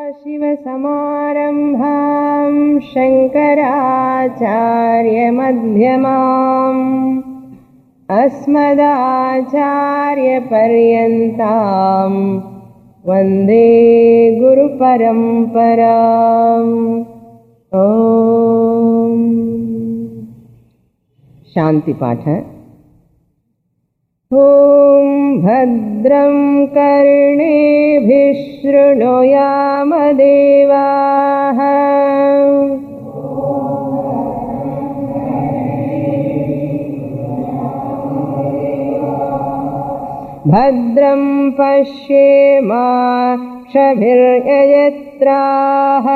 सदाशिवसमारम्भाम् शङ्कराचार्यमध्यमाम् अस्मदाचार्यपर्यन्ताम् वन्दे गुरुपरम्पराम् ॐ शान्तिपाठ ॐ भद्रं कर्णेभिः शृणुयामदेवाः भद्रं पश्येमाक्षभिर्यजत्राः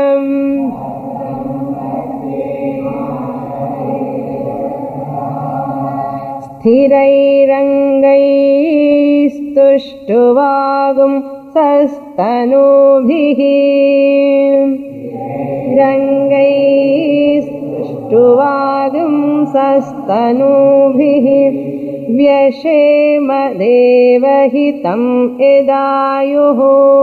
स्थिरैरङ्गैस्तुष्टुवागुं सस्तनूभिः रङ्गैस्तुष्टुवागुं सस्तनूभिः व्यशेमदेवहितं यदायुः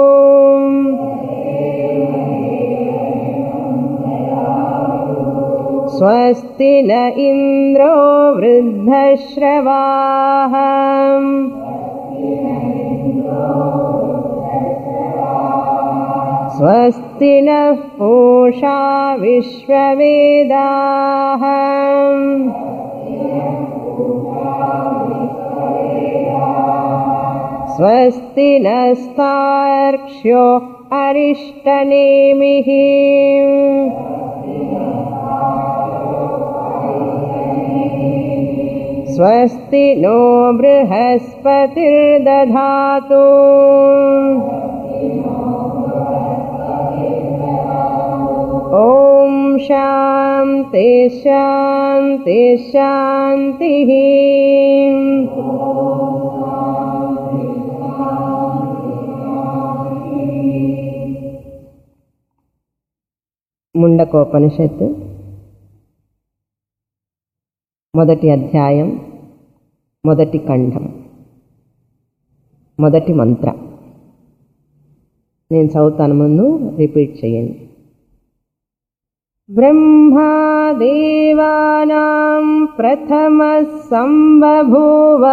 स्वस्ति न इन्द्रो वृद्धश्रवाः स्वस्ति नः पूषा विश्ववेदाः स्वस्ति नस्तार्क्ष्यो अरिष्टनेमिः स्वस्ति नो बृहस्पतिर्दधातु ॐ शान्ति शान्ति शान्तिः ముండకోపనిషత్తు మొదటి అధ్యాయం మొదటి ఖండం మొదటి మంత్ర నేను చదువుతాను ముందు రిపీట్ చేయండి బ్రహ్మాదేవానాం ప్రథమ సంబభూవ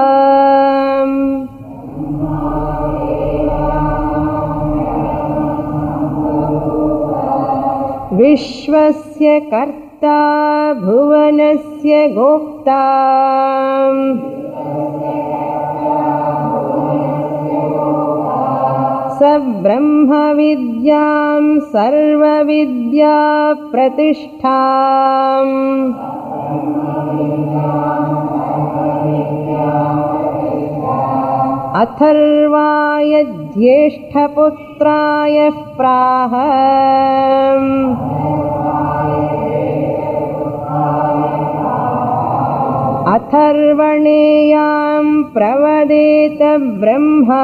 विश्वस्य कर्ता भुवनस्य गोप्ता स ब्रह्मविद्यां सर्वविद्या प्रतिष्ठा अथर्वाय ज्येष्ठपुत्राय प्राह अथर्वणेयां प्रवदेत ब्रह्मा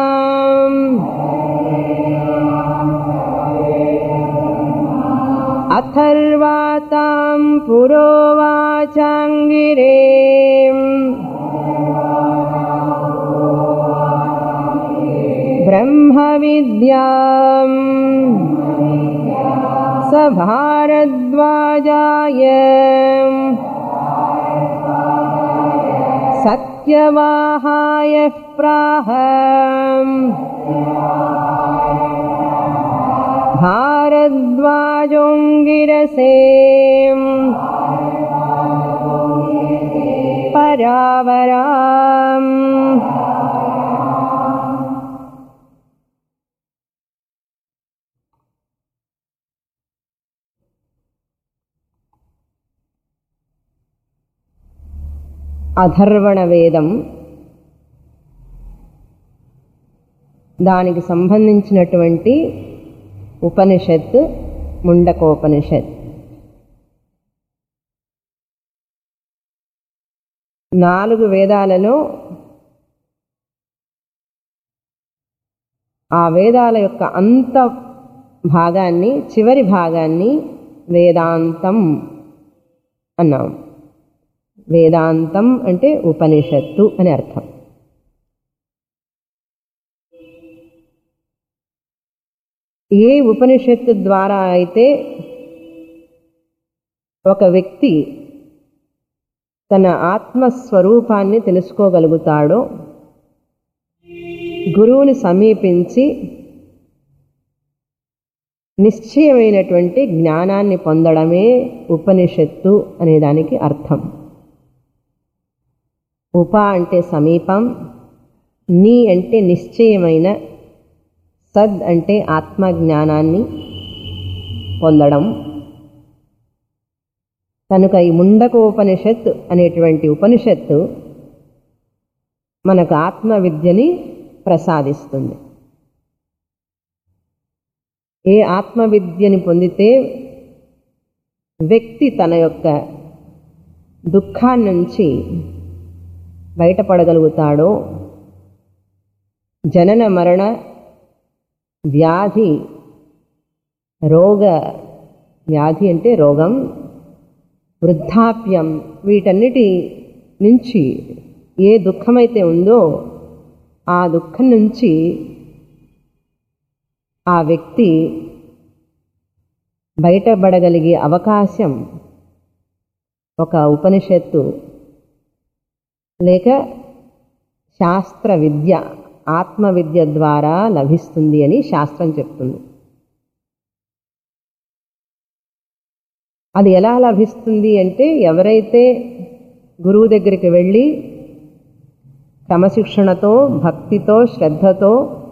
अथर्वातां पुरोवाचाङ्गिरे ब्रह्मविद्याम् स भारद्वाजाय सत्यवाहाय प्राह भारद्वाजोङ्गिरसे परावराम् అధర్వణ వేదం దానికి సంబంధించినటువంటి ఉపనిషత్ ముండకోపనిషత్ నాలుగు వేదాలలో ఆ వేదాల యొక్క అంత భాగాన్ని చివరి భాగాన్ని వేదాంతం అన్నాం వేదాంతం అంటే ఉపనిషత్తు అని అర్థం ఏ ఉపనిషత్తు ద్వారా అయితే ఒక వ్యక్తి తన ఆత్మస్వరూపాన్ని తెలుసుకోగలుగుతాడో గురువుని సమీపించి నిశ్చయమైనటువంటి జ్ఞానాన్ని పొందడమే ఉపనిషత్తు అనే దానికి అర్థం ఉప అంటే సమీపం నీ అంటే నిశ్చయమైన సద్ అంటే ఆత్మజ్ఞానాన్ని పొందడం కనుక ఈ ముండక ఉపనిషత్ అనేటువంటి ఉపనిషత్తు మనకు ఆత్మ విద్యని ప్రసాదిస్తుంది ఏ ఆత్మ విద్యని పొందితే వ్యక్తి తన యొక్క దుఃఖాన్ని నుంచి బయటపడగలుగుతాడో జనన మరణ వ్యాధి రోగ వ్యాధి అంటే రోగం వృద్ధాప్యం వీటన్నిటి నుంచి ఏ దుఃఖమైతే ఉందో ఆ దుఃఖం నుంచి ఆ వ్యక్తి బయటపడగలిగే అవకాశం ఒక ఉపనిషత్తు లేక శాస్త్ర విద్య ఆత్మ విద్య ద్వారా లభిస్తుంది అని శాస్త్రం చెప్తుంది అది ఎలా లభిస్తుంది అంటే ఎవరైతే గురువు దగ్గరికి వెళ్ళి క్రమశిక్షణతో భక్తితో శ్రద్ధతో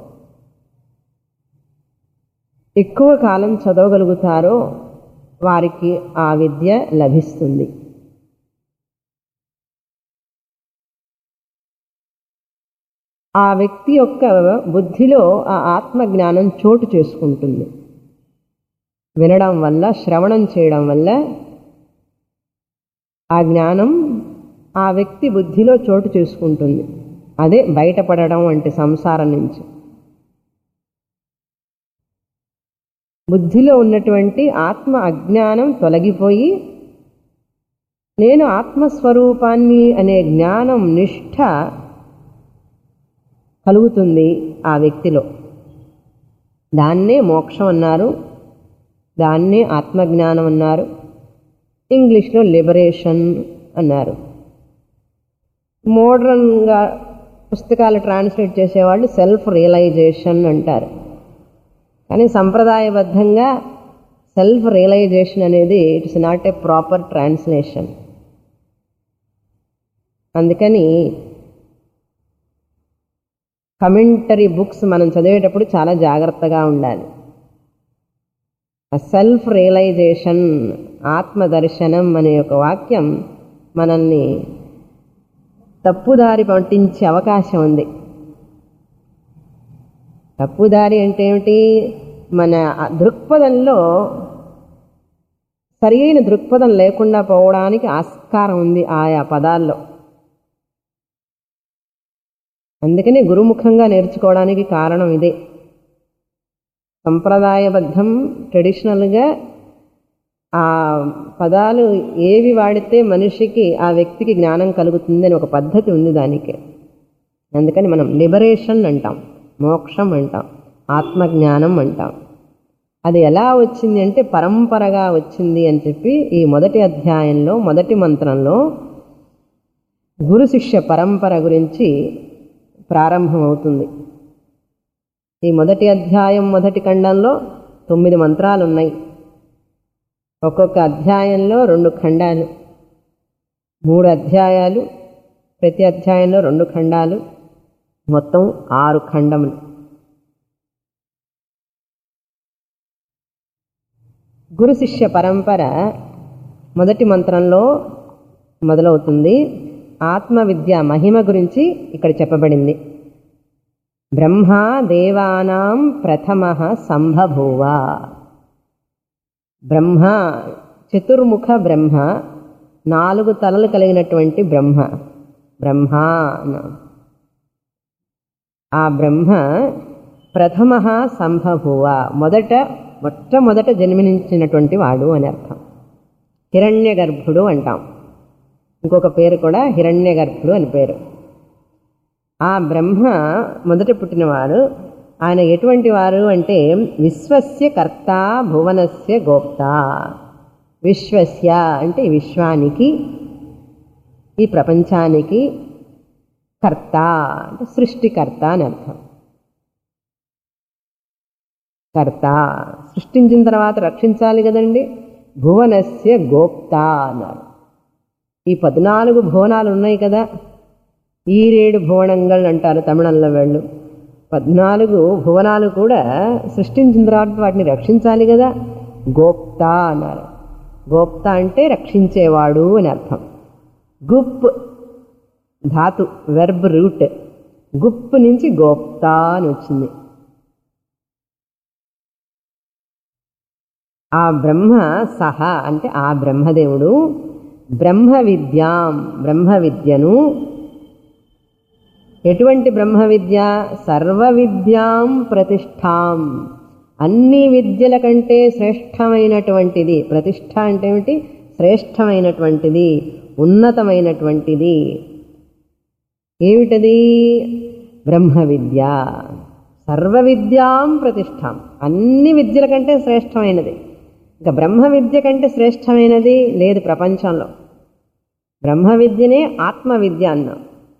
ఎక్కువ కాలం చదవగలుగుతారో వారికి ఆ విద్య లభిస్తుంది ఆ వ్యక్తి యొక్క బుద్ధిలో ఆ ఆత్మజ్ఞానం చోటు చేసుకుంటుంది వినడం వల్ల శ్రవణం చేయడం వల్ల ఆ జ్ఞానం ఆ వ్యక్తి బుద్ధిలో చోటు చేసుకుంటుంది అదే బయటపడడం అంటే సంసారం నుంచి బుద్ధిలో ఉన్నటువంటి ఆత్మ అజ్ఞానం తొలగిపోయి నేను ఆత్మస్వరూపాన్ని అనే జ్ఞానం నిష్ఠ కలుగుతుంది ఆ వ్యక్తిలో దాన్నే మోక్షం అన్నారు దాన్నే ఆత్మజ్ఞానం అన్నారు ఇంగ్లీష్లో లిబరేషన్ అన్నారు మోడ్రన్గా పుస్తకాలు ట్రాన్స్లేట్ చేసేవాళ్ళు సెల్ఫ్ రియలైజేషన్ అంటారు కానీ సంప్రదాయబద్ధంగా సెల్ఫ్ రియలైజేషన్ అనేది it's not a proper translation అందుకని కమెంటరీ బుక్స్ మనం చదివేటప్పుడు చాలా జాగ్రత్తగా ఉండాలి సెల్ఫ్ రియలైజేషన్ ఆత్మదర్శనం అనే ఒక వాక్యం మనల్ని తప్పుదారి పట్టించే అవకాశం ఉంది తప్పుదారి అంటే ఏమిటి మన దృక్పథంలో సరియైన దృక్పథం లేకుండా పోవడానికి ఆస్కారం ఉంది ఆయా పదాల్లో అందుకనే గురుముఖంగా నేర్చుకోవడానికి కారణం ఇదే సంప్రదాయబద్ధం ట్రెడిషనల్గా ఆ పదాలు ఏవి వాడితే మనిషికి ఆ వ్యక్తికి జ్ఞానం కలుగుతుంది అని ఒక పద్ధతి ఉంది దానికి అందుకని మనం లిబరేషన్ అంటాం మోక్షం అంటాం ఆత్మజ్ఞానం అంటాం అది ఎలా వచ్చింది అంటే పరంపరగా వచ్చింది అని చెప్పి ఈ మొదటి అధ్యాయంలో మొదటి మంత్రంలో గురు శిష్య పరంపర గురించి ప్రారంభమవుతుంది ఈ మొదటి అధ్యాయం మొదటి ఖండంలో తొమ్మిది మంత్రాలు ఉన్నాయి ఒక్కొక్క అధ్యాయంలో రెండు ఖండాలు మూడు అధ్యాయాలు ప్రతి అధ్యాయంలో రెండు ఖండాలు మొత్తం ఆరు ఖండములు గురు శిష్య పరంపర మొదటి మంత్రంలో మొదలవుతుంది ఆత్మ విద్య మహిమ గురించి ఇక్కడ చెప్పబడింది బ్రహ్మ దేవానాం ప్రథమ సంభభూవ బ్రహ్మ చతుర్ముఖ బ్రహ్మ నాలుగు తలలు కలిగినటువంటి బ్రహ్మ బ్రహ్మ ఆ బ్రహ్మ ప్రథమ సంభభూవ మొదట మొట్టమొదట జన్మించినటువంటి వాడు అని అర్థం హిరణ్య గర్భుడు అంటాం ఇంకొక పేరు కూడా హిరణ్య గర్భుడు అని పేరు ఆ బ్రహ్మ మొదట పుట్టినవాడు ఆయన ఎటువంటి వారు అంటే విశ్వస్య కర్త భువనస్య గోప్త విశ్వస్య అంటే ఈ విశ్వానికి ఈ ప్రపంచానికి కర్త అంటే సృష్టికర్త అని అర్థం కర్త సృష్టించిన తర్వాత రక్షించాలి కదండి భువనస్య గోప్త అన్నారు ఈ పద్నాలుగు భువనాలు ఉన్నాయి కదా ఈరేడు భువనంగల్ అంటారు తమిళంలో వాళ్ళు పద్నాలుగు భువనాలు కూడా సృష్టించిన తర్వాత వాటిని రక్షించాలి కదా గోప్త అన్నారు గోప్త అంటే రక్షించేవాడు అని అర్థం గుప్ ధాతు వెర్బ్ రూట్ గుప్ నుంచి గోప్త అని వచ్చింది ఆ బ్రహ్మ సహ అంటే ఆ బ్రహ్మదేవుడు బ్రహ్మ విద్యాం బ్రహ్మ విద్యను ఎటువంటి బ్రహ్మ విద్య సర్వ విద్యాం ప్రతిష్టాం అన్ని విద్యల కంటే శ్రేష్టమైనటువంటిది ప్రతిష్ట అంటే ఏమిటి శ్రేష్టమైనటువంటిది ఉన్నతమైనటువంటిది ఏమిటది బ్రహ్మ విద్య సర్వ విద్యాం ప్రతిష్టాం అన్ని విద్యల కంటే శ్రేష్టమైనది ఇంకా బ్రహ్మ విద్య కంటే శ్రేష్టమైనది లేదు ప్రపంచంలో బ్రహ్మ విద్యనే ఆత్మ విద్య అన్నాం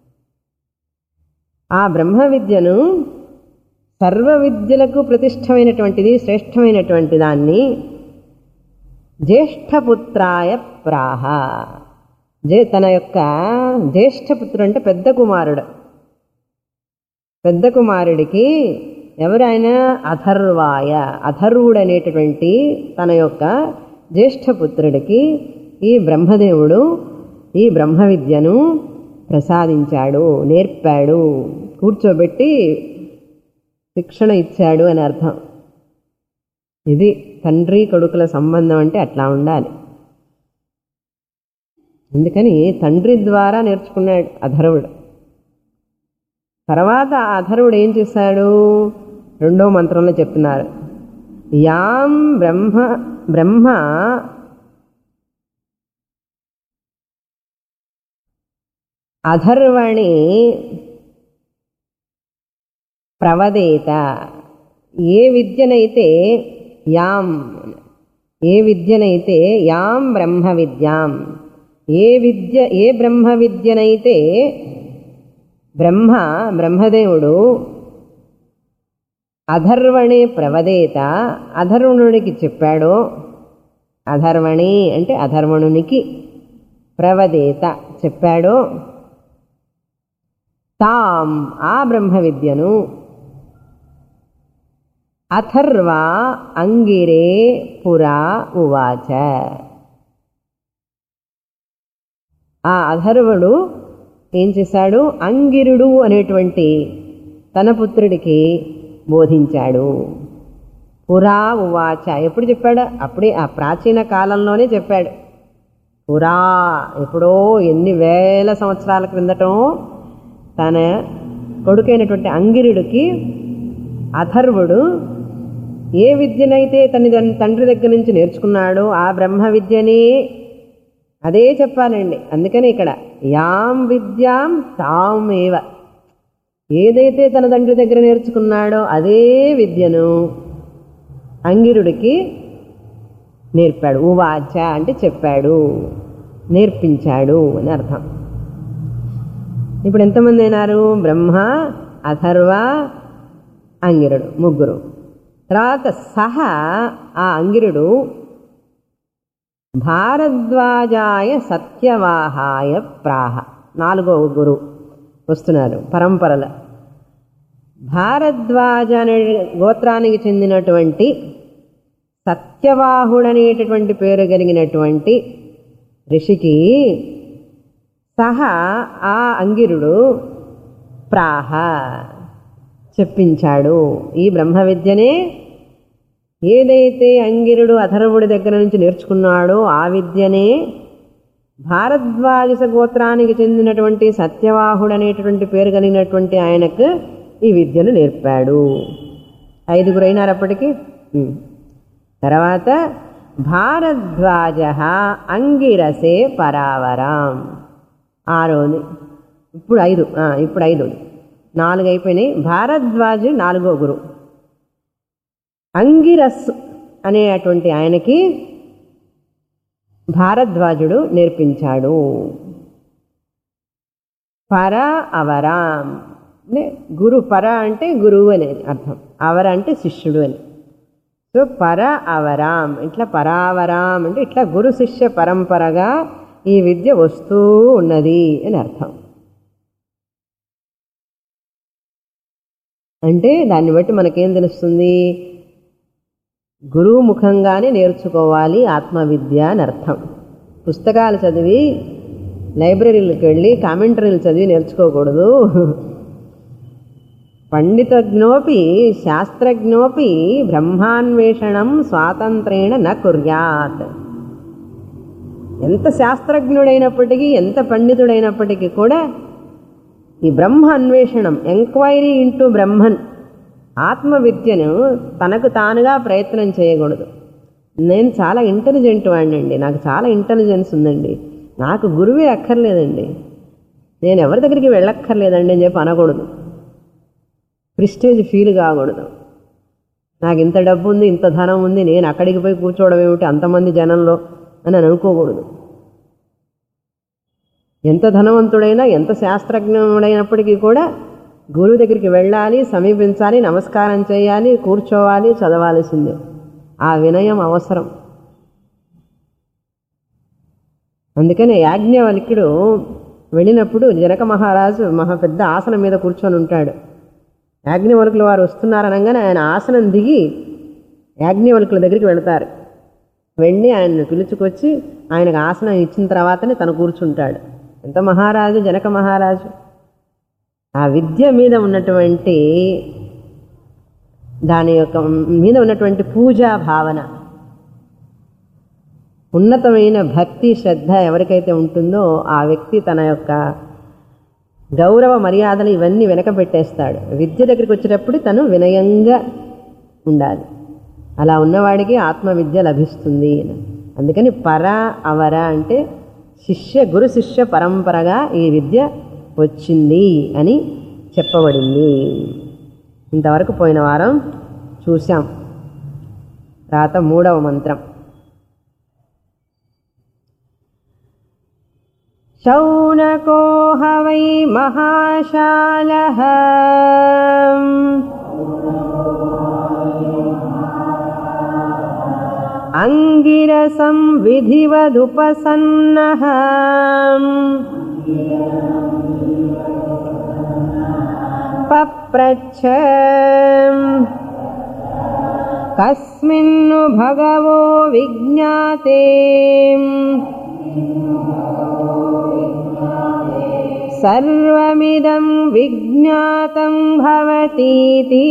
ఆ బ్రహ్మ విద్యను సర్వ విద్యలకు ప్రతిష్టమైనటువంటిది శ్రేష్టమైనటువంటి దాన్ని జ్యేష్ఠపుత్రాయ ప్రాహ జే తన యొక్క జ్యేష్ఠపుత్రుడు అంటే పెద్ద కుమారుడు పెద్ద కుమారుడికి ఎవరైనా అథర్వాయ అథర్వుడు అనేటటువంటి తన యొక్క జ్యేష్ఠపుత్రుడికి ఈ బ్రహ్మదేవుడు ఈ బ్రహ్మ విద్యను ప్రసాదించాడు నేర్పాడు కూర్చోబెట్టి శిక్షణ ఇచ్చాడు అని అర్థం ఇది తండ్రి కొడుకుల సంబంధం అంటే అట్లా ఉండాలి అందుకని తండ్రి ద్వారా నేర్చుకున్నాడు అధర్వుడు తర్వాత ఆ అధర్వుడు ఏం చేశాడు రెండో మంత్రంలో చెప్తున్నారు యాం బ్రహ్మ బ్రహ్మ అధర్వణి ప్రవదేత ఏ విద్యనైతే యాం ఏ విద్యనైతే యాం బ్రహ్మ విద్యాం ఏ విద్య ఏ బ్రహ్మ విద్యనైతే బ్రహ్మ బ్రహ్మదేవుడు అధర్వణి ప్రవదేత అధర్వణుడికి చెప్పాడో అధర్వణి అంటే అధర్వణునికి ప్రవదేత చెప్పాడో తాం ఆ బ్రహ్మ విద్యను అథర్వ అంగిరే పురా ఉవాచ ఆ అధర్వుడు ఏం చేశాడు అంగిరుడు అనేటువంటి తన పుత్రుడికి బోధించాడు పురా ఉవాచ ఎప్పుడు చెప్పాడు అప్పుడే ఆ ప్రాచీన కాలంలోనే చెప్పాడు పురా ఎప్పుడో ఎన్ని వేల సంవత్సరాల క్రిందటం తన కొడుకైనటువంటి అంగిరుడికి అథర్వుడు ఏ విద్యనైతే తన తండ్రి దగ్గర నుంచి నేర్చుకున్నాడో ఆ బ్రహ్మ విద్యని అదే చెప్పాలండి అందుకని ఇక్కడ యాం విద్యాం తామేవ ఏదైతే తన తండ్రి దగ్గర నేర్చుకున్నాడో అదే విద్యను అంగిరుడికి నేర్పాడు ఉవాచ అంటే చెప్పాడు నేర్పించాడు అని అర్థం ఇప్పుడు ఎంతమంది అయినారు బ్రహ్మ అథర్వ అంగిరుడు ముగ్గురు తర్వాత సహ ఆ అంగిరుడు భారద్వాజాయ సత్యవాహాయ ప్రాహ నాలుగో గురు వస్తున్నారు పరంపరల భారద్వాజ అనే గోత్రానికి చెందినటువంటి సత్యవాహుడనేటటువంటి పేరు కలిగినటువంటి ఋషికి సహా ఆ అంగిరుడు ప్రాహ చెప్పించాడు ఈ బ్రహ్మ విద్యనే ఏదైతే అంగిరుడు అథర్వుడి దగ్గర నుంచి నేర్చుకున్నాడో ఆ విద్యనే భారద్వాజస గోత్రానికి చెందినటువంటి సత్యవాహుడు అనేటువంటి పేరు కలిగినటువంటి ఆయనకు ఈ విద్యను నేర్పాడు ఐదుగురు అయినారు అప్పటికి ఉమ్. తర్వాత భారద్వాజ అంగిరసే పరావరాం ఆరోది ఇప్పుడు ఐదు ఆ, ఇప్పుడు ఐదు నాలుగు అయిపోయినాయి భారద్వాజ్ నాలుగో గురు అంగిరస్ అనేటువంటి ఆయనకి భారద్వాజుడు నేర్పించాడు పర అవరాం అంటే గురు పర అంటే గురువు అనేది అర్థం అవర అంటే శిష్యుడు అని సో పర అవరాం ఇట్లా పరావరాం అంటే ఇట్లా గురు శిష్య పరంపరగా ఈ విద్య వస్తూ ఉన్నది అని అర్థం అంటే దాన్ని బట్టి మనకేం తెలుస్తుంది గురువు ముఖంగానే నేర్చుకోవాలి ఆత్మవిద్య అని అర్థం పుస్తకాలు చదివి లైబ్రరీలకు వెళ్ళి కామెంటరీలు చదివి నేర్చుకోకూడదు పండితజ్ఞోపి శాస్త్రజ్ఞోపి బ్రహ్మాన్వేషణం స్వాతంత్రేణ న కుర్యాత్ ఎంత శాస్త్రజ్ఞుడైనప్పటికీ ఎంత పండితుడైనప్పటికీ కూడా ఈ బ్రహ్మ అన్వేషణం ఎంక్వైరీ ఇంటూ బ్రహ్మన్ ఆత్మవిద్యను తనకు తానుగా ప్రయత్నం చేయకూడదు నేను చాలా ఇంటెలిజెంట్ వాడినండి నాకు చాలా ఇంటెలిజెన్స్ ఉందండి నాకు గురువే అక్కర్లేదండి నేను ఎవరి దగ్గరికి వెళ్ళక్కర్లేదండి అని చెప్పి అనకూడదు ప్రిస్టేజ్ ఫీల్ కాకూడదు నాకు ఇంత డబ్బు ఉంది ఇంత ధనం ఉంది నేను అక్కడికి పోయి కూర్చోవడం ఏమిటి అంతమంది జనంలో అని అనుకోకూడదు ఎంత ధనవంతుడైనా ఎంత శాస్త్రజ్ఞుడైనప్పటికీ కూడా గురువు దగ్గరికి వెళ్ళాలి సమీపించాలి నమస్కారం చేయాలి కూర్చోవాలి చదవాల్సిందే ఆ వినయం అవసరం అందుకనే యాజ్ఞవల్క్యుడు వెళ్ళినప్పుడు జనక మహారాజు మహా పెద్ద ఆసనం మీద కూర్చొని ఉంటాడు యాజ్ఞవల్కుల వారు వస్తున్నారనగానే ఆయన ఆసనం దిగి యాజ్ఞవల్కుల దగ్గరికి వెళతారు వెళ్ళి ఆయన్ని పిలుచుకొచ్చి ఆయనకు ఆసనం ఇచ్చిన తర్వాతనే తను కూర్చుంటాడు ఎంత మహారాజు జనక మహారాజు ఆ విద్య మీద ఉన్నటువంటి దాని యొక్క మీద ఉన్నటువంటి పూజా భావన ఉన్నతమైన భక్తి శ్రద్ధ ఎవరికైతే ఉంటుందో ఆ వ్యక్తి తన యొక్క గౌరవ మర్యాదలు ఇవన్నీ వెనక పెట్టేస్తాడు విద్య దగ్గరికి వచ్చేటప్పుడు తను వినయంగా ఉండాలి అలా ఉన్నవాడికి ఆత్మవిద్య లభిస్తుంది అని అందుకని పర అవర అంటే శిష్య గురు శిష్య పరంపరగా ఈ విద్య వచ్చింది అని చెప్పబడింది ఇంతవరకు పోయిన వారం చూశాం తర్వాత మూడవ మంత్రం శౌనకో వై మహాశాల అంగిరసం విధివదుపసన్న పప్రచ్ఛ కస్మిన్ను భగవో విజ్ఞాతే సర్వమిదం విజ్ఞాతం భవతీతి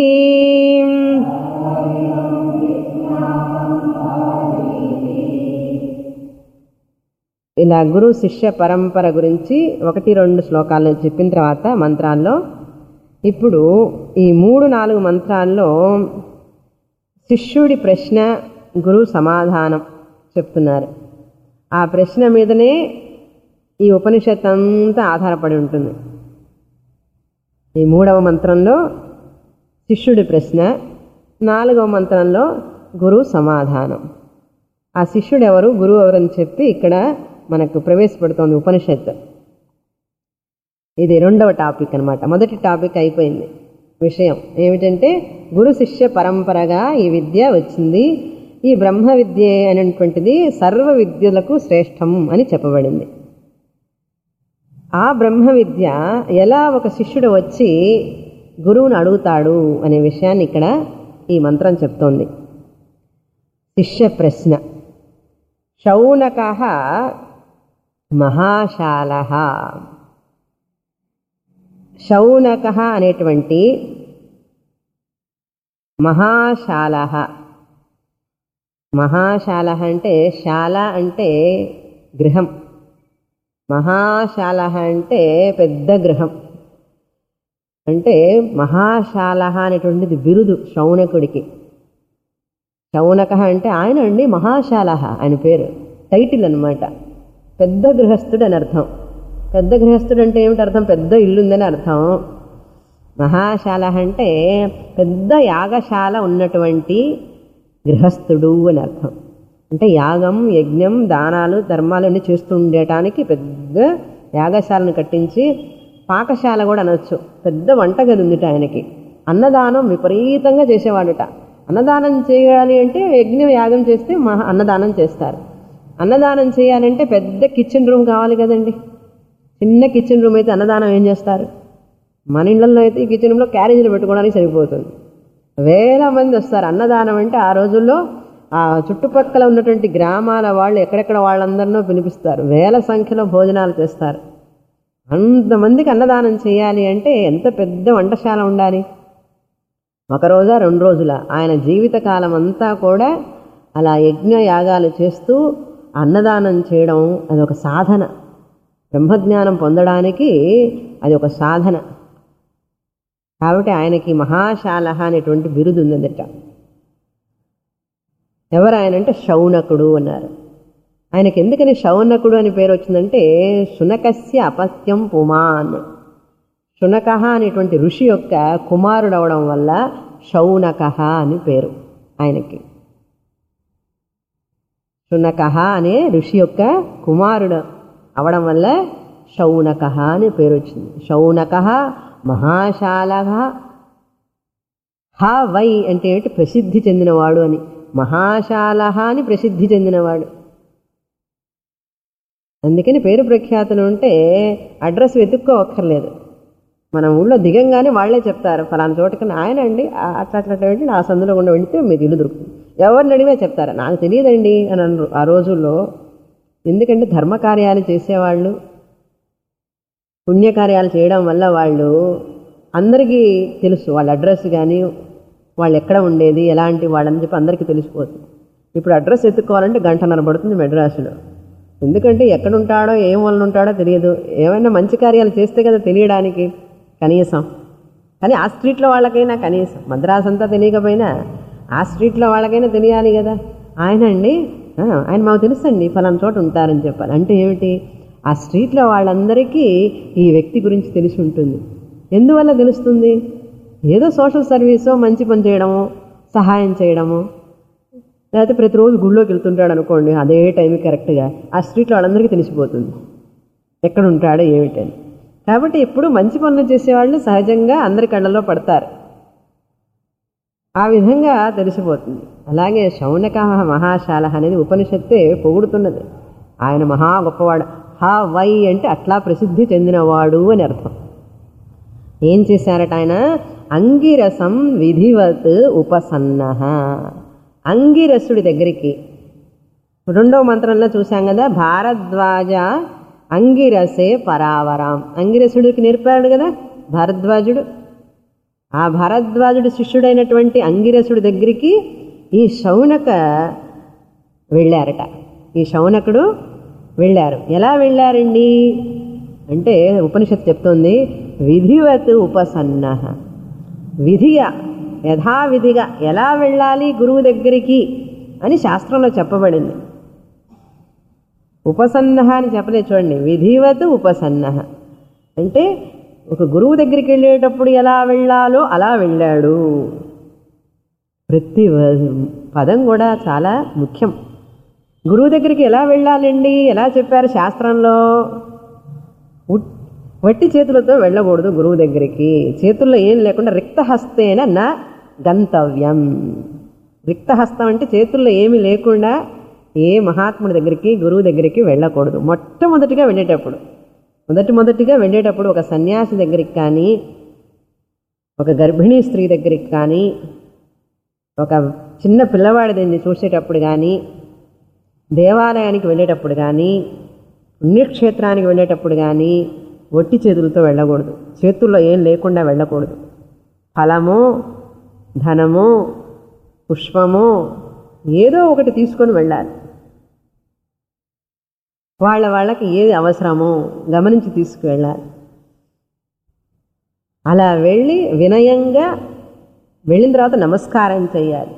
ఇలా గురు శిష్య పరంపర గురించి ఒకటి రెండు శ్లోకాలను చెప్పిన తర్వాత మంత్రాల్లో ఇప్పుడు ఈ మూడు నాలుగు మంత్రాల్లో శిష్యుడి ప్రశ్న గురువు సమాధానం చెప్తున్నారు ఆ ప్రశ్న మీదనే ఈ ఉపనిషత్ అంతా ఆధారపడి ఉంటుంది ఈ మూడవ మంత్రంలో శిష్యుడి ప్రశ్న నాలుగవ మంత్రంలో గురువు సమాధానం ఆ శిష్యుడు ఎవరు గురువు ఎవరని చెప్పి ఇక్కడ మనకు ప్రవేశపెడుతోంది ఉపనిషత్ ఇది రెండవ టాపిక్ అనమాట మొదటి టాపిక్ అయిపోయింది విషయం ఏమిటంటే గురు శిష్య పరంపరగా ఈ విద్య వచ్చింది ఈ బ్రహ్మ విద్య అనేటువంటిది సర్వ విద్యలకు శ్రేష్టం అని చెప్పబడింది ఆ బ్రహ్మ విద్య ఎలా ఒక శిష్యుడు వచ్చి గురువుని అడుగుతాడు అనే విషయాన్ని ఇక్కడ ఈ మంత్రం చెప్తోంది శిష్య ప్రశ్న శౌనక మహాశాల శౌనక అనేటువంటి మహాశాల మహాశాల అంటే శాల అంటే గృహం మహాశాల అంటే పెద్ద గృహం అంటే మహాశాల అనేటువంటిది బిరుదు శౌనకుడికి శౌనక అంటే ఆయన అండి మహాశాల ఆయన పేరు టైటిల్ అనమాట పెద్ద గృహస్థుడు అని అర్థం పెద్ద గృహస్థుడు అంటే ఏమిటి అర్థం పెద్ద ఇల్లు ఉందని అర్థం మహాశాల అంటే పెద్ద యాగశాల ఉన్నటువంటి గృహస్థుడు అని అర్థం అంటే యాగం యజ్ఞం దానాలు ధర్మాలు అన్నీ చేస్తూ ఉండటానికి పెద్ద యాగశాలను కట్టించి పాకశాల కూడా అనొచ్చు పెద్ద వంటగది ఉందిట ఆయనకి అన్నదానం విపరీతంగా చేసేవాడుట అన్నదానం చేయాలి అంటే యజ్ఞం యాగం చేస్తే మహా అన్నదానం చేస్తారు అన్నదానం చేయాలంటే పెద్ద కిచెన్ రూమ్ కావాలి కదండి చిన్న కిచెన్ రూమ్ అయితే అన్నదానం ఏం చేస్తారు మన ఇళ్లలో అయితే ఈ కిచెన్ రూమ్లో క్యారేజీలు పెట్టుకోవడానికి సరిపోతుంది వేల మంది వస్తారు అన్నదానం అంటే ఆ రోజుల్లో ఆ చుట్టుపక్కల ఉన్నటువంటి గ్రామాల వాళ్ళు ఎక్కడెక్కడ వాళ్ళందరినో పిలిపిస్తారు వేల సంఖ్యలో భోజనాలు చేస్తారు అంతమందికి అన్నదానం చేయాలి అంటే ఎంత పెద్ద వంటశాల ఉండాలి ఒక రోజా రెండు రోజుల ఆయన జీవితకాలం అంతా కూడా అలా యజ్ఞ యాగాలు చేస్తూ అన్నదానం చేయడం అది ఒక సాధన బ్రహ్మజ్ఞానం పొందడానికి అది ఒక సాధన కాబట్టి ఆయనకి మహాశాల అనేటువంటి బిరుదు ఉందట ఎవరు ఆయన అంటే శౌనకుడు అన్నారు ఆయనకి ఎందుకని శౌనకుడు అని పేరు వచ్చిందంటే శునకస్య అపత్యం పుమాన్ శునక అనేటువంటి ఋషి యొక్క కుమారుడు అవడం వల్ల శౌనక అని పేరు ఆయనకి శునక అనే ఋషి యొక్క కుమారుడు అవడం వల్ల శౌనక అని పేరు వచ్చింది శౌనక మహాశాల హ వై అంటే ఏమిటి ప్రసిద్ధి చెందినవాడు అని మహాశాల అని ప్రసిద్ధి చెందినవాడు అందుకని పేరు ప్రఖ్యాతులు ఉంటే అడ్రస్ వెతుక్కోవక్కర్లేదు మన ఊళ్ళో దిగంగానే వాళ్ళే చెప్తారు ఫలానా చోటకన్నా ఆయన అండి ఆ అట్లా అట్లా అట్లా వెళ్ళి ఆ సందులో గుండా వెళితే మీకు ఇల్లు దొరుకుతుంది ఎవరిని అడిగినా చెప్తారు నాకు తెలియదండి అని అన్నారు ఆ రోజుల్లో ఎందుకంటే ధర్మకార్యాలు చేసేవాళ్ళు పుణ్యకార్యాలు చేయడం వల్ల వాళ్ళు అందరికీ తెలుసు వాళ్ళ అడ్రస్ కానీ వాళ్ళు ఎక్కడ ఉండేది ఎలాంటి వాళ్ళని చెప్పి అందరికీ తెలిసిపోతుంది ఇప్పుడు అడ్రస్ ఎత్తుకోవాలంటే గంటన్నర పడుతుంది మెడ్రాసులో ఎందుకంటే ఎక్కడ ఉంటాడో ఏం వలన ఉంటాడో తెలియదు ఏమైనా మంచి కార్యాలు చేస్తే కదా తెలియడానికి కనీసం కానీ ఆ స్ట్రీట్లో వాళ్ళకైనా కనీసం మద్రాస్ అంతా తెలియకపోయినా ఆ స్ట్రీట్లో వాళ్ళకైనా తెలియాలి కదా ఆయన అండి "ఆ, ఆయన మాకు తెలుసండి ఫలానా చోట ఉంటారని చెప్పాలి అంటే ఏమిటి ఆ స్ట్రీట్లో వాళ్ళందరికీ ఈ వ్యక్తి గురించి తెలిసి ఉంటుంది ఎందువల్ల తెలుస్తుంది ఏదో సోషల్ సర్వీసో మంచి పని చేయడము సహాయం చేయడము లేకపోతే ప్రతిరోజు గుళ్ళోకి వెళ్తుంటాడు అనుకోండి అదే టైంకి కరెక్ట్గా ఆ స్ట్రీట్లో వాళ్ళందరికీ తెలిసిపోతుంది ఎక్కడ ఉంటాడో ఏమిటని కాబట్టి ఎప్పుడు మంచి పనులు చేసేవాళ్ళు సహజంగా అందరి కళ్ళలో పడతారు ఆ విధంగా తెలిసిపోతుంది అలాగే శౌనక మహాశాల అనేది ఉపనిషత్తే పొగుడుతున్నది ఆయన మహా గొప్పవాడు హ వై అంటే అట్లా ప్రసిద్ధి చెందినవాడు అని అర్థం ఏం చేశారట ఆయన అంగిరసం విధివత్ ఉపసన్న అంగిరసుడి దగ్గరికి రెండో మంత్రంలో చూశాం కదా భారద్వాజ అంగిరసే పరావరాం అంగిరసుడికి నేర్పాడు కదా భారద్వాజుడు ఆ భారద్వాజుడు శిష్యుడైనటువంటి అంగిరసుడి దగ్గరికి ఈ శౌనక వెళ్ళారట ఈ శౌనకుడు వెళ్ళారు ఎలా వెళ్ళారండి అంటే ఉపనిషత్తు చెప్తోంది విధివత్ ఉపసన్న విధిగా యథావిధిగా ఎలా వెళ్ళాలి గురువు దగ్గరికి అని శాస్త్రంలో చెప్పబడింది ఉపసన్న అని చెప్పలేదు చూడండి విధివత్ ఉపసన్న అంటే ఒక గురువు దగ్గరికి వెళ్ళేటప్పుడు ఎలా వెళ్ళాలో అలా వెళ్ళాడు ప్రతి వ- పదం కూడా చాలా ముఖ్యం గురువు దగ్గరికి ఎలా వెళ్ళాలండి ఎలా చెప్పారు శాస్త్రంలో ఉట్- వట్టి చేతులతో వెళ్ళకూడదు గురువు దగ్గరికి చేతుల్లో ఏం లేకుండా రిక్తహస్తేన నా గంతవ్యం రిక్తహస్తం అంటే చేతుల్లో ఏమీ లేకుండా ఏ మహాత్ముడి దగ్గరికి గురువు దగ్గరికి వెళ్ళకూడదు మొట్టమొదటిగా వెళ్ళేటప్పుడు మొదటి మొదటిగా వెళ్ళేటప్పుడు ఒక సన్యాసి దగ్గరికి కానీ ఒక గర్భిణీ స్త్రీ దగ్గరికి కానీ ఒక చిన్న పిల్లవాడి దీన్ని చూసేటప్పుడు కానీ దేవాలయానికి వెళ్ళేటప్పుడు కానీ పుణ్యక్షేత్రానికి వెళ్ళేటప్పుడు కానీ ఒట్టి చేతులతో వెళ్ళకూడదు చేతుల్లో ఏం లేకుండా వెళ్ళకూడదు ఫలము ధనము పుష్పము ఏదో ఒకటి తీసుకొని వెళ్ళాలి వాళ్ళ వాళ్ళకి ఏది అవసరమో గమనించి తీసుకువెళ్ళాలి అలా వెళ్ళి వినయంగా వెళ్ళిన తర్వాత నమస్కారం చేయాలి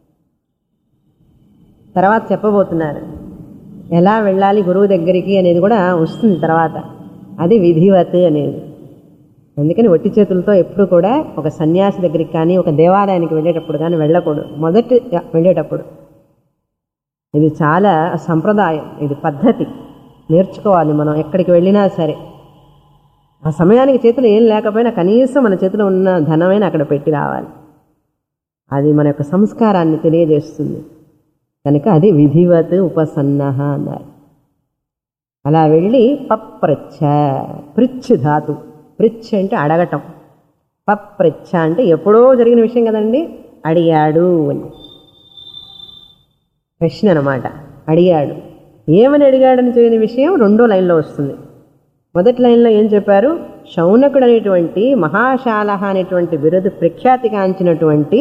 తర్వాత చెప్పబోతున్నారు ఎలా వెళ్ళాలి గురువు దగ్గరికి అనేది కూడా వస్తుంది తర్వాత అది విధివత్ అనేది అందుకని ఒట్టి చేతులతో ఎప్పుడు కూడా ఒక సన్యాసి దగ్గరికి కానీ ఒక దేవాలయానికి వెళ్ళేటప్పుడు కానీ వెళ్ళకూడదు మొదటి వెళ్ళేటప్పుడు ఇది చాలా సంప్రదాయం ఇది పద్ధతి నేర్చుకోవాలి మనం ఎక్కడికి వెళ్ళినా సరే ఆ సమయానికి చేతిలో ఏం లేకపోయినా కనీసం మన చేతిలో ఉన్న ధనమైన అక్కడ పెట్టి రావాలి అది మన యొక్క సంస్కారాన్ని తెలియజేస్తుంది కనుక అది విధివత్ ఉపసన్నహ అన్నారు అలా వెళ్ళి పప్రచ్ఛ పృచ్ఛ ధాతు పృచ్ఛ అంటే అడగటం పప్రచ్ఛ అంటే ఎప్పుడో జరిగిన విషయం కదండి అడిగాడు అని ప్రశ్న అనమాట అడిగాడు ఏమని అడిగాడని చేయని విషయం రెండో లైన్లో వస్తుంది మొదటి లైన్లో ఏం చెప్పారు శౌనకుడు అనేటువంటి మహాశాలహ అనేటువంటి బిరుదు ప్రఖ్యాతిగాంచినటువంటి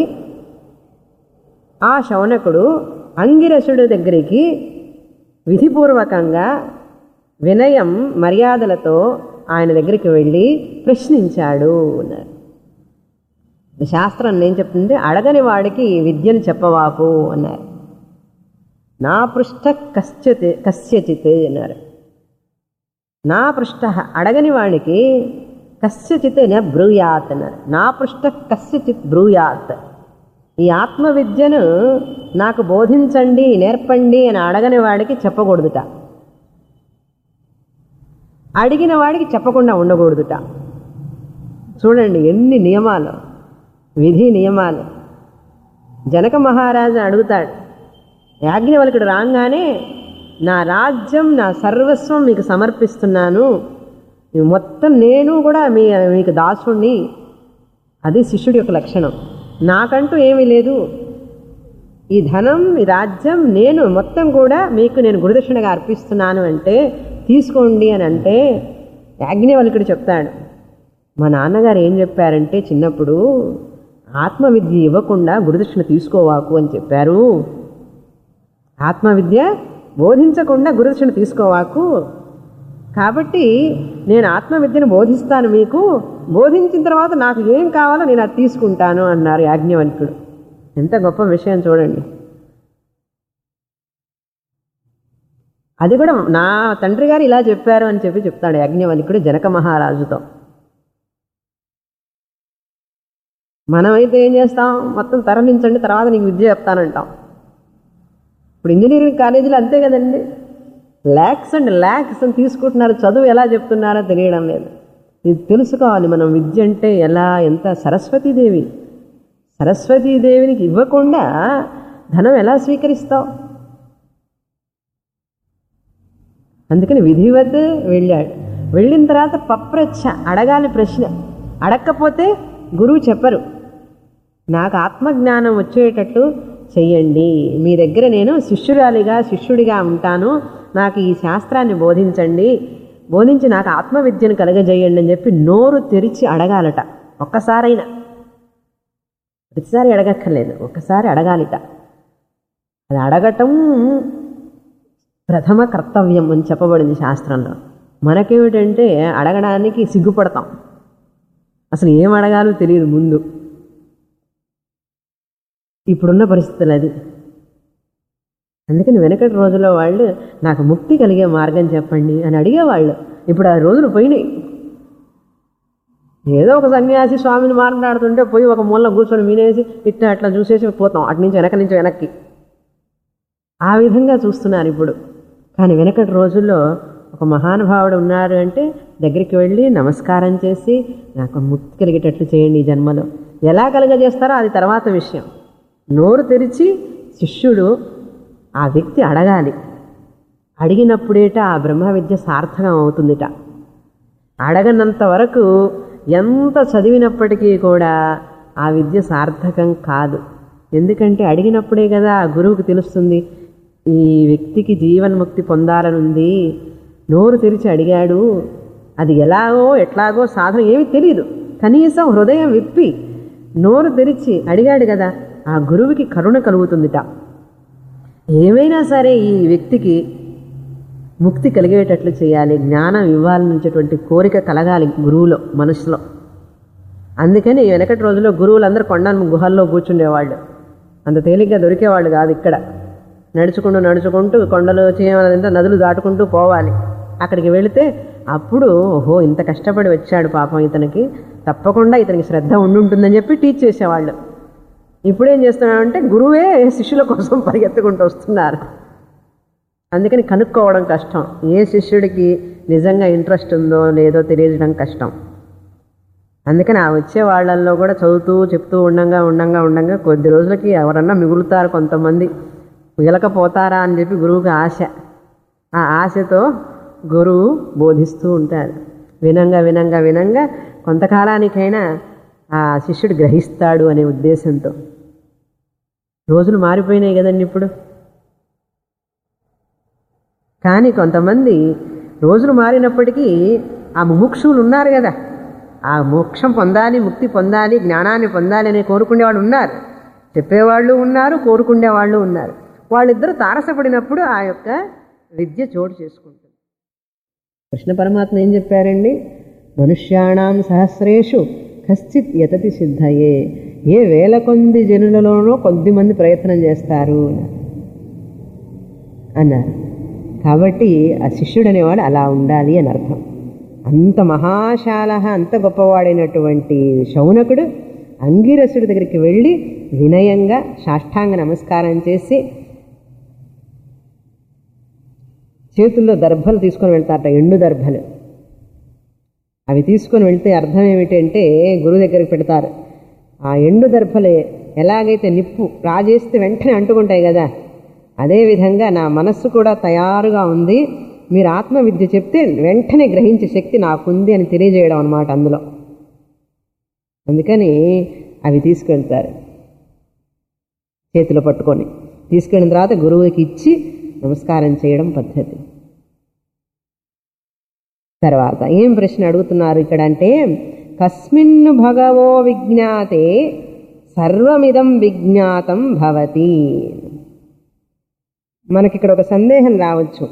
ఆ శౌనకుడు అంగిరసుడు దగ్గరికి విధిపూర్వకంగా వినయం మర్యాదలతో ఆయన దగ్గరికి వెళ్ళి ప్రశ్నించాడు అన్నారు శాస్త్రం ఏం చెప్తుంది అడగని వాడికి విద్యను చెప్పవాకు అన్నారు నా పృష్ఠ కశ్చిత్ కస్యచిత్ అన్నారు నా పృష్ఠ అడగని వాడికి కస్యచిత్ న బ్రూయాత్ అన్నారు నా పృష్ఠ కస్యచిత్ బ్రూయాత్ ఈ ఆత్మ విద్యను నాకు బోధించండి నేర్పండి అని అడగని వాడికి చెప్పకూడదుట అడిగిన వాడికి చెప్పకుండా ఉండకూడదుట చూడండి ఎన్ని నియమాలు విధి నియమాలు జనక మహారాజు అడుగుతాడు యాజ్ఞవల్కుడు రాగానే నా రాజ్యం నా సర్వస్వం మీకు సమర్పిస్తున్నాను ఇవి మొత్తం నేను కూడా మీ మీకు దాసుణ్ణి అది శిష్యుడి యొక్క లక్షణం నాకంటూ ఏమీ లేదు ఈ ధనం ఈ రాజ్యం నేను మొత్తం కూడా మీకు నేను గురుదక్షిణగా అర్పిస్తున్నాను అంటే తీసుకోండి అని అంటే యాజ్ఞవల్కుడు చెప్తాడు మా నాన్నగారు ఏం చెప్పారంటే చిన్నప్పుడు ఆత్మవిద్య ఇవ్వకుండా గురుదక్షిణ తీసుకోవాకు అని చెప్పారు ఆత్మవిద్య బోధించకుండా గురుదక్షిణ తీసుకోవాకు కాబట్టి నేను ఆత్మవిద్యను బోధిస్తాను మీకు బోధించిన తర్వాత నాకు ఏం కావాలో నేను అది తీసుకుంటాను అన్నారు యాజ్ఞవల్కుడు ఎంత గొప్ప విషయం చూడండి అది కూడా నా తండ్రి గారు ఇలా చెప్పారు అని చెప్పి చెప్తాడు యాజ్ఞవల్కుడు జనక మహారాజుతో మనమైతే ఏం చేస్తాం మొత్తం తరలించండి తర్వాత నీకు విద్య చెప్తానంటాం ఇప్పుడు ఇంజనీరింగ్ కాలేజీలు అంతే కదండి ల్యాక్స్ అండ్ ల్యాక్స్ అని తీసుకుంటున్నారు చదువు ఎలా చెప్తున్నారో తెలియడం లేదు ఇది తెలుసుకోవాలి మనం విద్య అంటే ఎలా ఎంత సరస్వతీదేవి సరస్వతీదేవినికి ఇవ్వకుండా ధనం ఎలా స్వీకరిస్తావు అందుకని విధివత్ వెళ్ళాడు వెళ్ళిన తర్వాత పప్రచ్ఛ అడగాలి ప్రశ్న అడగకపోతే గురువు చెప్పరు నాకు ఆత్మజ్ఞానం వచ్చేటట్టు చెయ్యండి మీ దగ్గర నేను శిష్యురాలిగా శిష్యుడిగా ఉంటాను నాకు ఈ శాస్త్రాన్ని బోధించండి బోధించి నాకు ఆత్మవిద్యను కలగజేయండి అని చెప్పి నోరు తెరిచి అడగాలట ఒక్కసారైనా ప్రతిసారి అడగక్కర్లేదు ఒక్కసారి అడగాలిట అది అడగటం ప్రథమ కర్తవ్యం అని చెప్పబడింది శాస్త్రంలో మనకేమిటంటే అడగడానికి సిగ్గుపడతాం అసలు ఏం అడగాలో తెలియదు ముందు ఇప్పుడున్న పరిస్థితులు అది అందుకని వెనకటి రోజుల్లో వాళ్ళు నాకు ముక్తి కలిగే మార్గం చెప్పండి అని అడిగేవాళ్ళు ఇప్పుడు ఆ రోజులు పోయినాయి ఏదో ఒక సన్యాసి స్వామిని మాట్లాడుతుంటే పోయి ఒక మూల కూర్చొని వినేసి ఇట్లా అట్లా చూసేసి పోతాం అటు నుంచి వెనక నుంచి వెనక్కి ఆ విధంగా చూస్తున్నారు ఇప్పుడు కానీ వెనకటి రోజుల్లో ఒక మహానుభావుడు ఉన్నారు అంటే దగ్గరికి వెళ్ళి నమస్కారం చేసి నాకు ముక్తి కలిగేటట్లు చేయండి ఈ జన్మలో ఎలా కలగజేస్తారో అది తర్వాత విషయం నోరు తెరిచి శిష్యుడు ఆ వ్యక్తి అడగాలి అడిగినప్పుడేట ఆ బ్రహ్మ విద్య సార్థకం అవుతుందిట అడగనంత వరకు ఎంత చదివినప్పటికీ కూడా ఆ విద్య సార్థకం కాదు ఎందుకంటే అడిగినప్పుడే కదా ఆ గురువుకి తెలుస్తుంది ఈ వ్యక్తికి జీవన్ముక్తి పొందాలనుంది నోరు తెరిచి అడిగాడు అది ఎలాగో ఎట్లాగో సాధన ఏమి తెలియదు కనీసం హృదయం విప్పి నోరు తెరిచి అడిగాడు కదా ఆ గురువుకి కరుణ కలుగుతుందిట ఏమైనా సరే ఈ వ్యక్తికి ముక్తి కలిగేటట్లు చేయాలి జ్ఞానం ఇవ్వాలనేటువంటి కోరిక కలగాలి గురువులో మనసులో అందుకని వెనకటి రోజుల్లో గురువులందరూ కొండ గుహల్లో కూర్చుండేవాళ్ళు అంత తేలిగ్గా దొరికేవాళ్ళు కాదు ఇక్కడ నడుచుకుంటూ నడుచుకుంటూ కొండలు చేయమంతా నదులు దాటుకుంటూ పోవాలి అక్కడికి వెళితే అప్పుడు ఓహో ఇంత కష్టపడి వచ్చాడు పాపం ఇతనికి తప్పకుండా ఇతనికి శ్రద్ధ ఉండుంటుందని చెప్పి టీచ్ చేసేవాళ్ళు ఇప్పుడేం చేస్తున్నాడంటే గురువే శిష్యుల కోసం పరిగెత్తుకుంటూ వస్తున్నారు అందుకని కనుక్కోవడం కష్టం ఏ శిష్యుడికి నిజంగా ఇంట్రెస్ట్ ఉందో లేదో తెలియజడం కష్టం అందుకని ఆ వచ్చే వాళ్ళల్లో కూడా చదువుతూ చెప్తూ ఉండంగా ఉండంగా ఉండంగా కొద్ది రోజులకి ఎవరన్నా మిగులుతారు కొంతమంది మిగలకపోతారా అని చెప్పి గురువుకి ఆశ ఆ ఆశతో గురువు బోధిస్తూ ఉంటాడు వినంగా వినంగా వినంగా కొంతకాలానికైనా ఆ శిష్యుడు గ్రహిస్తాడు అనే ఉద్దేశంతో రోజులు మారిపోయినాయి కదండి ఇప్పుడు కానీ కొంతమంది రోజులు మారినప్పటికీ ఆ ముముక్షువులు ఉన్నారు కదా ఆ మోక్షం పొందాలి ముక్తి పొందాలి జ్ఞానాన్ని పొందాలి అని కోరుకునేవాళ్ళు ఉన్నారు చెప్పేవాళ్ళు ఉన్నారు కోరుకునే వాళ్ళు ఉన్నారు వాళ్ళిద్దరూ తారసపడినప్పుడు ఆ యొక్క విద్య చోటు చేసుకుంటుంది కృష్ణ పరమాత్మ ఏం చెప్పారండి మనుష్యాణం సహస్రేషు కశ్చిత్ యతతి సిద్ధయే ఏ వేల కొద్ది జనులలోనో కొద్ది మంది ప్రయత్నం చేస్తారు అన్నారు కాబట్టి ఆ శిష్యుడు అనేవాడు అలా ఉండాలి అని అర్థం అంత మహాశాల అంత గొప్పవాడైనటువంటి శౌనకుడు అంగిరసుడి దగ్గరికి వెళ్ళి వినయంగా సాష్టాంగ నమస్కారం చేసి చేతుల్లో దర్భలు తీసుకొని వెళ్తారట ఎండు దర్భలు అవి తీసుకొని వెళ్తే అర్థం ఏమిటంటే గురువు దగ్గరికి పెడతారు ఆ ఎండు దర్భలు ఎలాగైతే నిప్పు రాజేస్తే వెంటనే అంటుకుంటాయి కదా అదేవిధంగా నా మనస్సు కూడా తయారుగా ఉంది మీరు ఆత్మ విద్య చెప్తే వెంటనే గ్రహించే శక్తి నాకుంది అని తెలియజేయడం అనమాట అందులో అందుకని అవి తీసుకెళ్తారు చేతిలో పట్టుకొని తీసుకెళ్ళిన తర్వాత గురువుకి ఇచ్చి నమస్కారం చేయడం పద్ధతి తర్వాత ఏం ప్రశ్న అడుగుతున్నారు ఇక్కడ అంటే కస్మిన్ను భగవో విజ్ఞాతే సర్వమిదం విజ్ఞాతం భవతి మనకి ఇక్కడ ఒక సందేహం రావచ్చు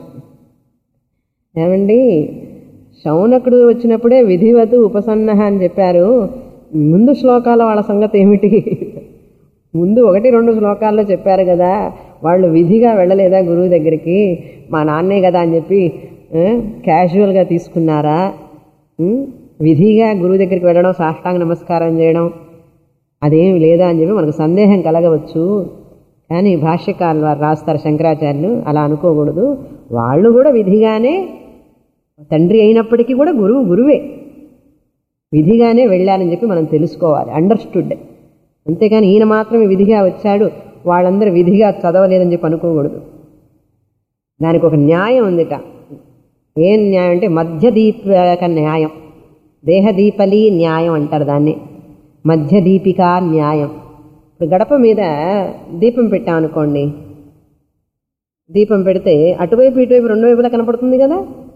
ఏమండి శౌనకుడు వచ్చినప్పుడే విధివతు ఉపసన్న అని చెప్పారు ముందు శ్లోకాల వాళ్ళ సంగతి ఏమిటి ముందు ఒకటి రెండు శ్లోకాల్లో చెప్పారు కదా వాళ్ళు విధిగా వెళ్ళలేదా గురువు దగ్గరికి మా నాన్నే కదా అని చెప్పి ఆ, క్యాజువల్గా తీసుకున్నారా ఉం? విధిగా గురువు దగ్గరికి వెళ్ళడం సాష్టాంగ నమస్కారం చేయడం అదేమి లేదా అని చెప్పి మనకు సందేహం కలగవచ్చు కానీ భాష్యకారులు వారు రాస్తారు శంకరాచార్యులు అలా అనుకోకూడదు వాళ్ళు కూడా విధిగానే తండ్రి అయినప్పటికీ కూడా గురువు గురువే విధిగానే వెళ్ళాలని చెప్పి మనం తెలుసుకోవాలి అండర్స్టూడ్ అంతేగాని ఈయన మాత్రమే విధిగా వచ్చాడు వాళ్ళందరూ విధిగా చదవలేదని చెప్పి అనుకోకూడదు దానికి ఒక న్యాయం ఉందిట ఏం న్యాయం అంటే మధ్యదీపక న్యాయం దేహదీపలి న్యాయం అంటారు దాన్ని మధ్యదీపికా న్యాయం ఇప్పుడు గడప మీద దీపం పెట్టామనుకోండి దీపం పెడితే అటువైపు ఇటువైపు రెండు వైపులా కనపడుతుంది కదా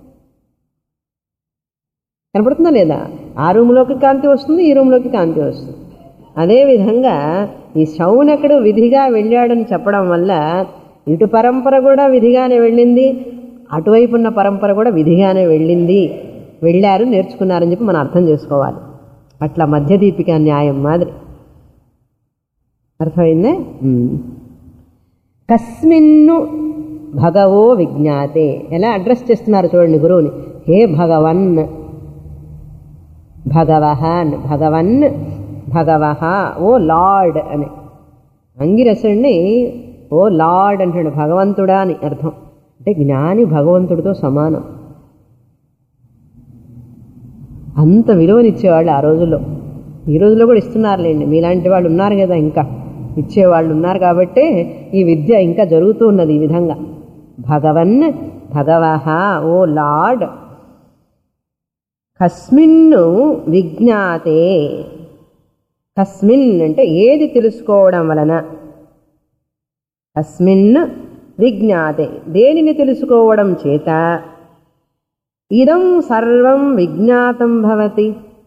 కనపడుతుందా లేదా ఆ రూమ్లోకి కాంతి వస్తుంది ఈ రూమ్లోకి కాంతి వస్తుంది అదేవిధంగా ఈ శౌనకుడు విధిగా వెళ్ళాడని చెప్పడం వల్ల ఇటు పరంపర కూడా విధిగానే వెళ్ళింది అటువైపు ఉన్న పరంపర కూడా విధిగానే వెళ్ళింది వెళ్ళారు నేర్చుకున్నారని చెప్పి మనం అర్థం చేసుకోవాలి అట్లా మధ్యదీపిక న్యాయం మాదిరి అర్థమైందే ఉమ్. కస్మిన్ను భగవో విజ్ఞాతే ఎలా అడ్రస్ చేస్తున్నారు చూడండి గురువుని హే భగవన్ భగవహన్ భగవన్ భగవహ ఓ లార్డ్ అని అంగిరసుడిని ఓ లార్డ్ అంటాడు భగవంతుడా అని అర్థం అంటే జ్ఞాని భగవంతుడితో సమానం అంత విలువనిచ్చేవాళ్ళు ఆ రోజుల్లో ఈ రోజుల్లో కూడా ఇస్తున్నారులేండి మీలాంటి వాళ్ళు ఉన్నారు కదా ఇంకా ఇచ్చేవాళ్ళు ఉన్నారు కాబట్టే ఈ విద్య ఇంకా జరుగుతూ ఉన్నది ఈ విధంగా భగవన్ భగవహ ఓ లార్డ్ కస్మిన్ను విజ్ఞాతే కస్మిన్ అంటే ఏది తెలుసుకోవడం వలన కస్మిన్ విజ్ఞాతే దేనిని తెలుసుకోవడం చేత ఇదం సర్వం విజ్ఞాతం భవతి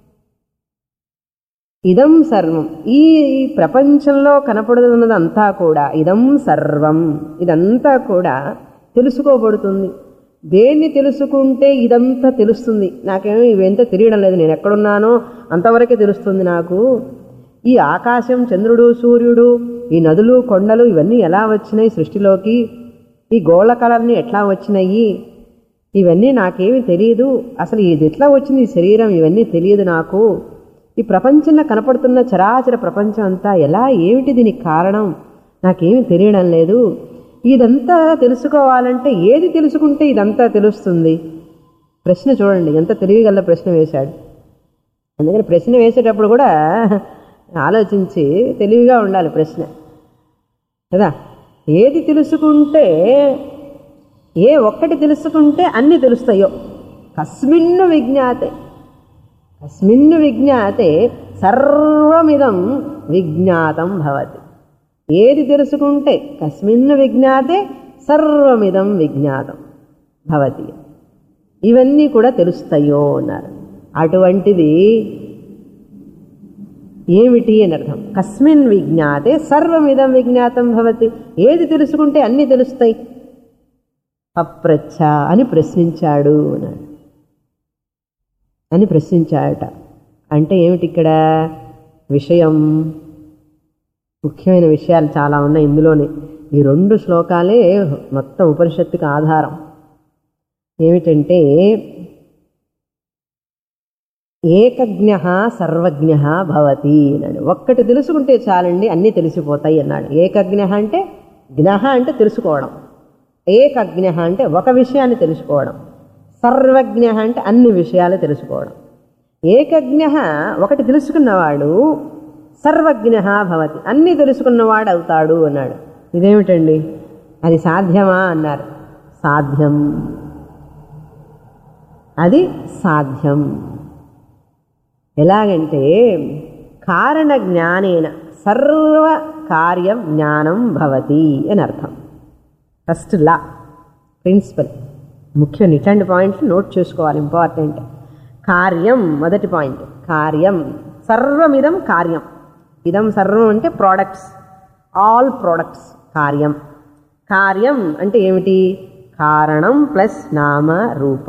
ఇదం సర్వం ఈ ఈ ప్రపంచంలో కనపడుతున్నదంతా కూడా ఇదం సర్వం ఇదంతా కూడా తెలుసుకోబడుతుంది దేన్ని తెలుసుకుంటే ఇదంతా తెలుస్తుంది నాకేమో ఇవంతా తెలియడం లేదు నేను ఎక్కడున్నానో అంతవరకే తెలుస్తుంది నాకు ఈ ఆకాశం చంద్రుడు సూర్యుడు ఈ నదులు కొండలు ఇవన్నీ ఎలా వచ్చినాయి సృష్టిలోకి ఈ గోళకలన్నీ ఎట్లా వచ్చినాయి ఇవన్నీ నాకేమీ తెలియదు అసలు ఇది ఎట్లా వచ్చింది ఈ శరీరం ఇవన్నీ తెలియదు నాకు ఈ ప్రపంచంలో కనపడుతున్న చరాచర ప్రపంచం అంతా ఎలా ఏమిటి దీనికి కారణం నాకేమీ తెలియడం లేదు ఇదంతా తెలుసుకోవాలంటే ఏది తెలుసుకుంటే ఇదంతా తెలుస్తుంది ప్రశ్న చూడండి ఎంత తెలివిగల ప్రశ్న వేశాడు అందుకని ప్రశ్న వేసేటప్పుడు కూడా ఆలోచించి తెలివిగా ఉండాలి ప్రశ్న కదా ఏది తెలుసుకుంటే ఏ ఒక్కటి తెలుసుకుంటే అన్ని తెలుస్తాయో కస్మిన్ను విజ్ఞాతే కస్మిన్ను విజ్ఞాతే సర్వమిదం విజ్ఞాతం భవతి ఏది తెలుసుకుంటే కస్మిన్ను విజ్ఞాతే సర్వమిదం విజ్ఞాతం భవతి ఇవన్నీ కూడా తెలుస్తాయో అన్నారు అటువంటిది ఏమిటి అని అర్థం కస్మిన్ విజ్ఞాతే సర్వమిదం విజ్ఞాతం భవతి ఏది తెలుసుకుంటే అన్ని తెలుస్తాయి అప్రచ్ఛ అని ప్రశ్నించాడు అన్నాడు అని ప్రశ్నించాడట అంటే ఏమిటి ఇక్కడ విషయం ముఖ్యమైన విషయాలు చాలా ఉన్నాయి ఇందులోనే ఈ రెండు శ్లోకాలే మొత్తం ఉపనిషత్తుకి ఆధారం ఏమిటంటే ఏకజ్ఞ సర్వజ్ఞ భవతి అన్నాడు ఒక్కటి తెలుసుకుంటే చాలండి అన్నీ తెలిసిపోతాయి అన్నాడు ఏకజ్ఞ అంటే జ్ఞ అంటే తెలుసుకోవడం ఏకజ్ఞ అంటే ఒక విషయాన్ని తెలుసుకోవడం సర్వజ్ఞ అంటే అన్ని విషయాలు తెలుసుకోవడం ఏకజ్ఞ ఒకటి తెలుసుకున్నవాడు సర్వజ్ఞ భవతి అన్నీ తెలుసుకున్నవాడు అవుతాడు అన్నాడు ఇదేమిటండి అది సాధ్యమా అన్నారు సాధ్యం అది సాధ్యం ఎలాగంటే కారణ జ్ఞానేన సర్వ కార్యం జ్ఞానం భవతి అని అర్థం ఫస్ట్ లా ప్రిన్సిపల్ ముఖ్యం ఇట్లాంటి పాయింట్స్ నోట్ చేసుకోవాలి ఇంపార్టెంట్ కార్యం మొదటి పాయింట్ కార్యం సర్వమిదం కార్యం ఇదం సర్వం అంటే ప్రోడక్ట్స్ ఆల్ ప్రోడక్ట్స్ కార్యం కార్యం అంటే ఏమిటి కారణం ప్లస్ నామ రూప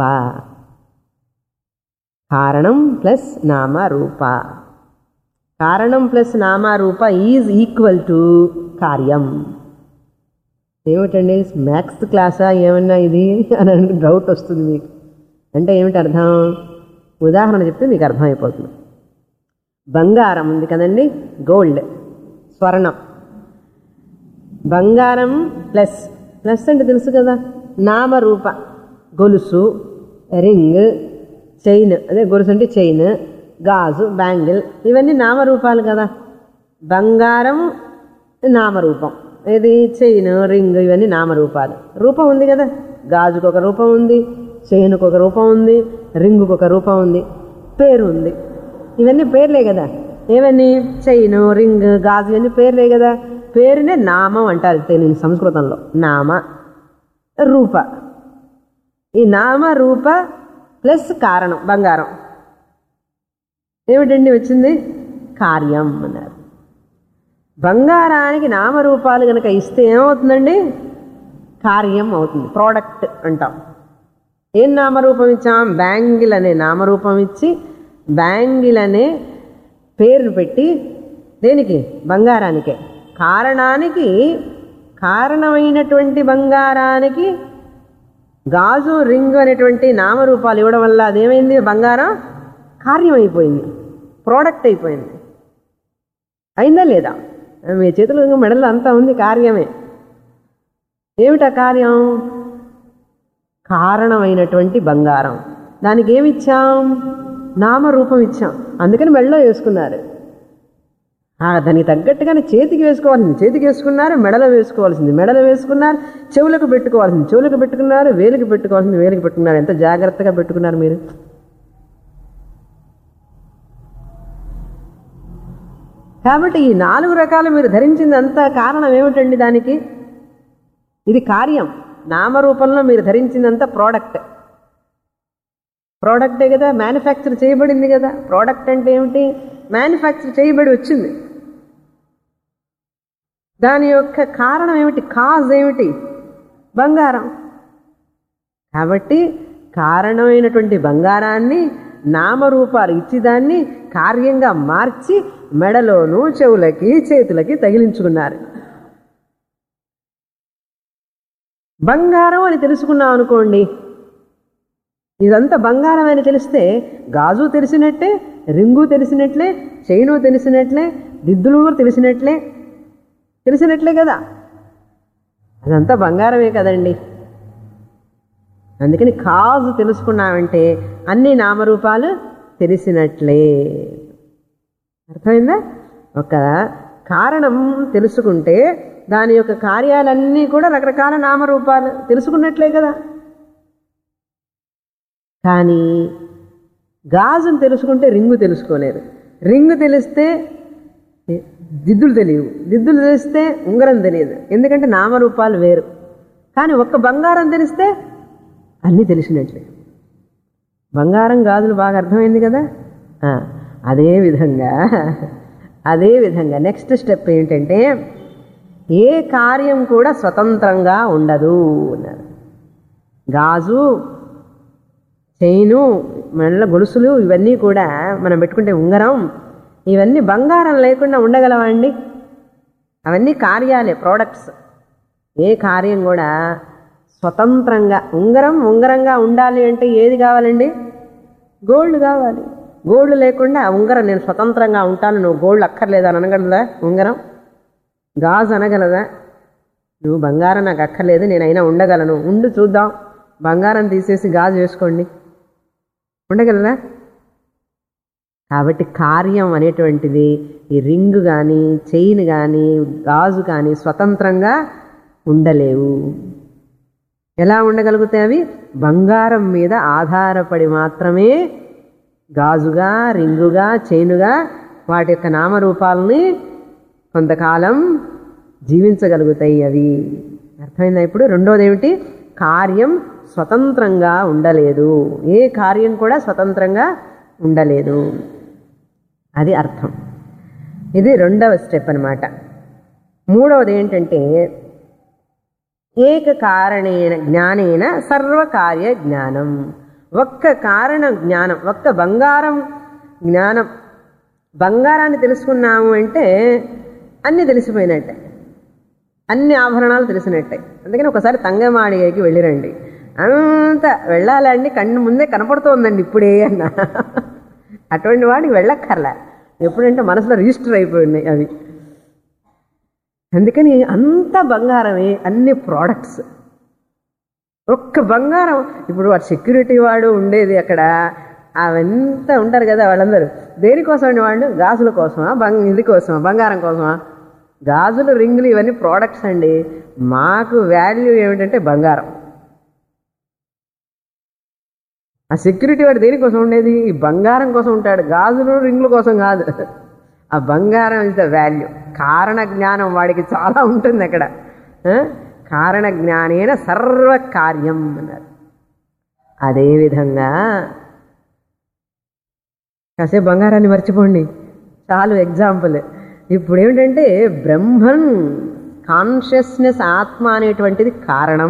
కారణం ప్లస్ నామ రూప కారణం ప్లస్ నామ రూప ఈజ్ ఈక్వల్ టు కార్యం ఏమిటండి మ్యాథ్స్ క్లాసా ఏమన్నా ఇది అని డౌట్ వస్తుంది మీకు అంటే ఏమిటి అర్థం ఉదాహరణ చెప్తే మీకు అర్థమైపోతుంది బంగారం ఉంది కదండి గోల్డ్ స్వర్ణం బంగారం ప్లస్ ప్లస్ అంటే తెలుసు కదా నామరూప గొలుసు రింగ్ చైన్ అదే గొలుసు అంటే చైన్ గాజు బ్యాంగిల్ ఇవన్నీ నామరూపాలు కదా బంగారం నామరూపం ఇది చైన్ రింగ్ ఇవన్నీ నామరూపాలు రూపం ఉంది కదా గాజుకు ఒక రూపం ఉంది చైన్కు ఒక రూపం ఉంది రింగుకు ఒక రూపం ఉంది పేరు ఉంది ఇవన్నీ పేర్లే కదా ఏవన్నీ చైన్ రింగ్ గాజు ఇవన్నీ పేర్లే కదా పేరునే నామం అంటారు తెలుగు సంస్కృతంలో నామ రూప ఈ నామ రూప ప్లస్ కారణం బంగారం ఏమిటండి వచ్చింది కార్యం అన్నారు బంగారానికి నామరూపాలు కనుక ఇస్తే ఏమవుతుందండి కార్యం అవుతుంది ప్రోడక్ట్ అంటాం ఏం నామరూపం ఇచ్చాం బ్యాంగిల్ అనే నామరూపం ఇచ్చి బ్యాంగిల్ అనే పేరును పెట్టి దేనికి బంగారానికే కారణానికి కారణమైనటువంటి బంగారానికి గాజు రింగ్ అనేటువంటి నామరూపాలు ఇవ్వడం వల్ల అదేమైంది బంగారం కార్యం అయిపోయింది ప్రోడక్ట్ అయిపోయింది అయిందా లేదా మీ చేతులు ఇంకా మెడలో అంతా ఉంది కార్యమే ఏమిటా కార్యం కారణమైనటువంటి బంగారం దానికి ఏమి ఇచ్చాం నామరూపం ఇచ్చాం అందుకని మెడలో వేసుకున్నారు ఆ, దానికి తగ్గట్టుగానే చేతికి వేసుకోవాల్సింది చేతికి వేసుకున్నారు మెడలో వేసుకోవాల్సింది మెడలో వేసుకున్నారు చెవులకు పెట్టుకోవాల్సింది చెవులకు పెట్టుకున్నారు వేలికి పెట్టుకోవాల్సింది వేలికి పెట్టుకున్నారు ఎంత జాగ్రత్తగా పెట్టుకున్నారు మీరు కాబట్టి ఈ నాలుగు రకాలు మీరు ధరించిందంతా కారణం ఏమిటండి దానికి ఇది కార్యం నామరూపంలో మీరు ధరించిందంతా ప్రోడక్ట్ ప్రోడక్టే కదా మ్యానుఫ్యాక్చర్ చేయబడింది కదా ప్రోడక్ట్ అంటే ఏమిటి మ్యానుఫ్యాక్చర్ చేయబడి వచ్చింది దాని యొక్క కారణం ఏమిటి కాజ్ ఏమిటి బంగారం కాబట్టి కారణమైనటువంటి బంగారాన్ని నామరూపాలు ఇచ్చి దాన్ని కార్యంగా మార్చి మెడలోను చెవులకి చేతులకి తగిలించుకున్నారు బంగారం అని తెలుసుకున్నాం అనుకోండి ఇదంతా బంగారం అని తెలిస్తే గాజు తెలిసినట్టే రింగు తెలిసినట్లే చైను తెలిసినట్లే దిద్దులు కూడా తెలిసినట్లే తెలిసినట్లే కదా అదంతా బంగారమే కదండి అందుకని కాజు తెలుసుకున్నామంటే అన్ని నామరూపాలు తెలిసినట్లే అర్థమైందా ఒక కారణం తెలుసుకుంటే దాని యొక్క కార్యాలన్నీ కూడా రకరకాల నామరూపాలు తెలుసుకున్నట్లే కదా కానీ గాజును తెలుసుకుంటే రింగు తెలుసుకోలేదు రింగు తెలిస్తే దిద్దులు తెలియవు దిద్దులు తెలిస్తే ఉంగరం తెలియదు ఎందుకంటే నామరూపాలు వేరు కానీ ఒక్క బంగారం తెలిస్తే అన్నీ తెలిసినట్లే బంగారం గాజులు బాగా అర్థమైంది కదా ఆ, అదే విధంగా అదే విధంగా నెక్స్ట్ స్టెప్ ఏంటంటే ఏ కార్యం కూడా స్వతంత్రంగా ఉండదు అన్నారు గాజు చైను మెడల గొలుసులు ఇవన్నీ కూడా మనం పెట్టుకుంటే ఉంగరం ఇవన్నీ బంగారం లేకుండా ఉండగలవా అండి అవన్నీ కార్యాలే ప్రోడక్ట్స్ ఏ కార్యం కూడా స్వతంత్రంగా ఉంగరం ఉంగరంగా ఉండాలి అంటే ఏది కావాలండి గోల్డ్ కావాలి గోల్డ్ లేకుండా ఆ ఉంగరం నేను స్వతంత్రంగా ఉంటాను నువ్వు గోల్డ్ అక్కర్లేదా అని అనగలదా ఉంగరం గాజు అనగలదా నువ్వు బంగారం నాకు అక్కర్లేదు నేనైనా ఉండగలను ఉండు చూద్దాం బంగారం తీసేసి గాజు వేసుకోండి ఉండగలరా కాబట్టి కార్యం అనేటువంటిది ఈ రింగ్ కానీ చైన్ కానీ గాజు కానీ స్వతంత్రంగా ఉండలేవు ఎలా ఉండగలుగుతాయి అవి బంగారం మీద ఆధారపడి మాత్రమే గాజుగా రింగుగా చైనుగా వాటి యొక్క నామరూపాలని కొంతకాలం జీవించగలుగుతాయి అవి అర్థమైందా ఇప్పుడు రెండోది ఏమిటి కార్యం స్వతంత్రంగా ఉండలేదు ఏ కార్యం కూడా స్వతంత్రంగా ఉండలేదు అది అర్థం ఇది రెండవ స్టెప్ అన్నమాట మూడవది ఏంటంటే ఏక కారణేన జ్ఞానేన సర్వకార్య జ్ఞానం ఒక్క కారణ జ్ఞానం ఒక్క బంగారం జ్ఞానం బంగారాన్ని తెలుసుకున్నాము అంటే అన్నీ తెలిసిపోయినట్టే అన్ని ఆభరణాలు తెలిసినట్టే అందుకని ఒకసారి తంగమాడిగకి వెళ్ళిరండి అంత వెళ్ళాలండి కన్ను ముందే కనపడుతోందండి ఇప్పుడే అన్న అటువంటి వాడికి వెళ్ళక్కర్లే ఎప్పుడంటే మనసులో రిజిస్టర్ అయిపోయినాయి అవి అందుకని అంత బంగారమే అన్ని ప్రోడక్ట్స్ ఒక్క బంగారం ఇప్పుడు వాడు సెక్యూరిటీ వాడు ఉండేది అక్కడ అవంతా ఉంటారు కదా వాళ్ళందరూ దేనికోసం అండి వాళ్ళు గాజుల కోసమా బంగ్ ఇది కోసమా బంగారం కోసమా గాజులు రింగులు ఇవన్నీ ప్రోడక్ట్స్ అండి మాకు వాల్యూ ఏమిటంటే బంగారం ఆ సెక్యూరిటీ వాడు దేనికోసం ఉండేది ఈ బంగారం కోసం ఉంటాడు గాజులు రింగుల కోసం కాదు ఆ బంగారం ఇస్ ద వాల్యూ కారణ జ్ఞానం వాడికి చాలా ఉంటుంది అక్కడ ఆ? కారణ జ్ఞానేన సర్వ కార్యం అన్నారు అదేవిధంగా కాసేపు బంగారాన్ని మర్చిపోండి చాలు ఎగ్జాంపుల్ ఇప్పుడు ఏమిటంటే బ్రహ్మన్ కాన్షియస్నెస్ ఆత్మ అనేటువంటిది కారణం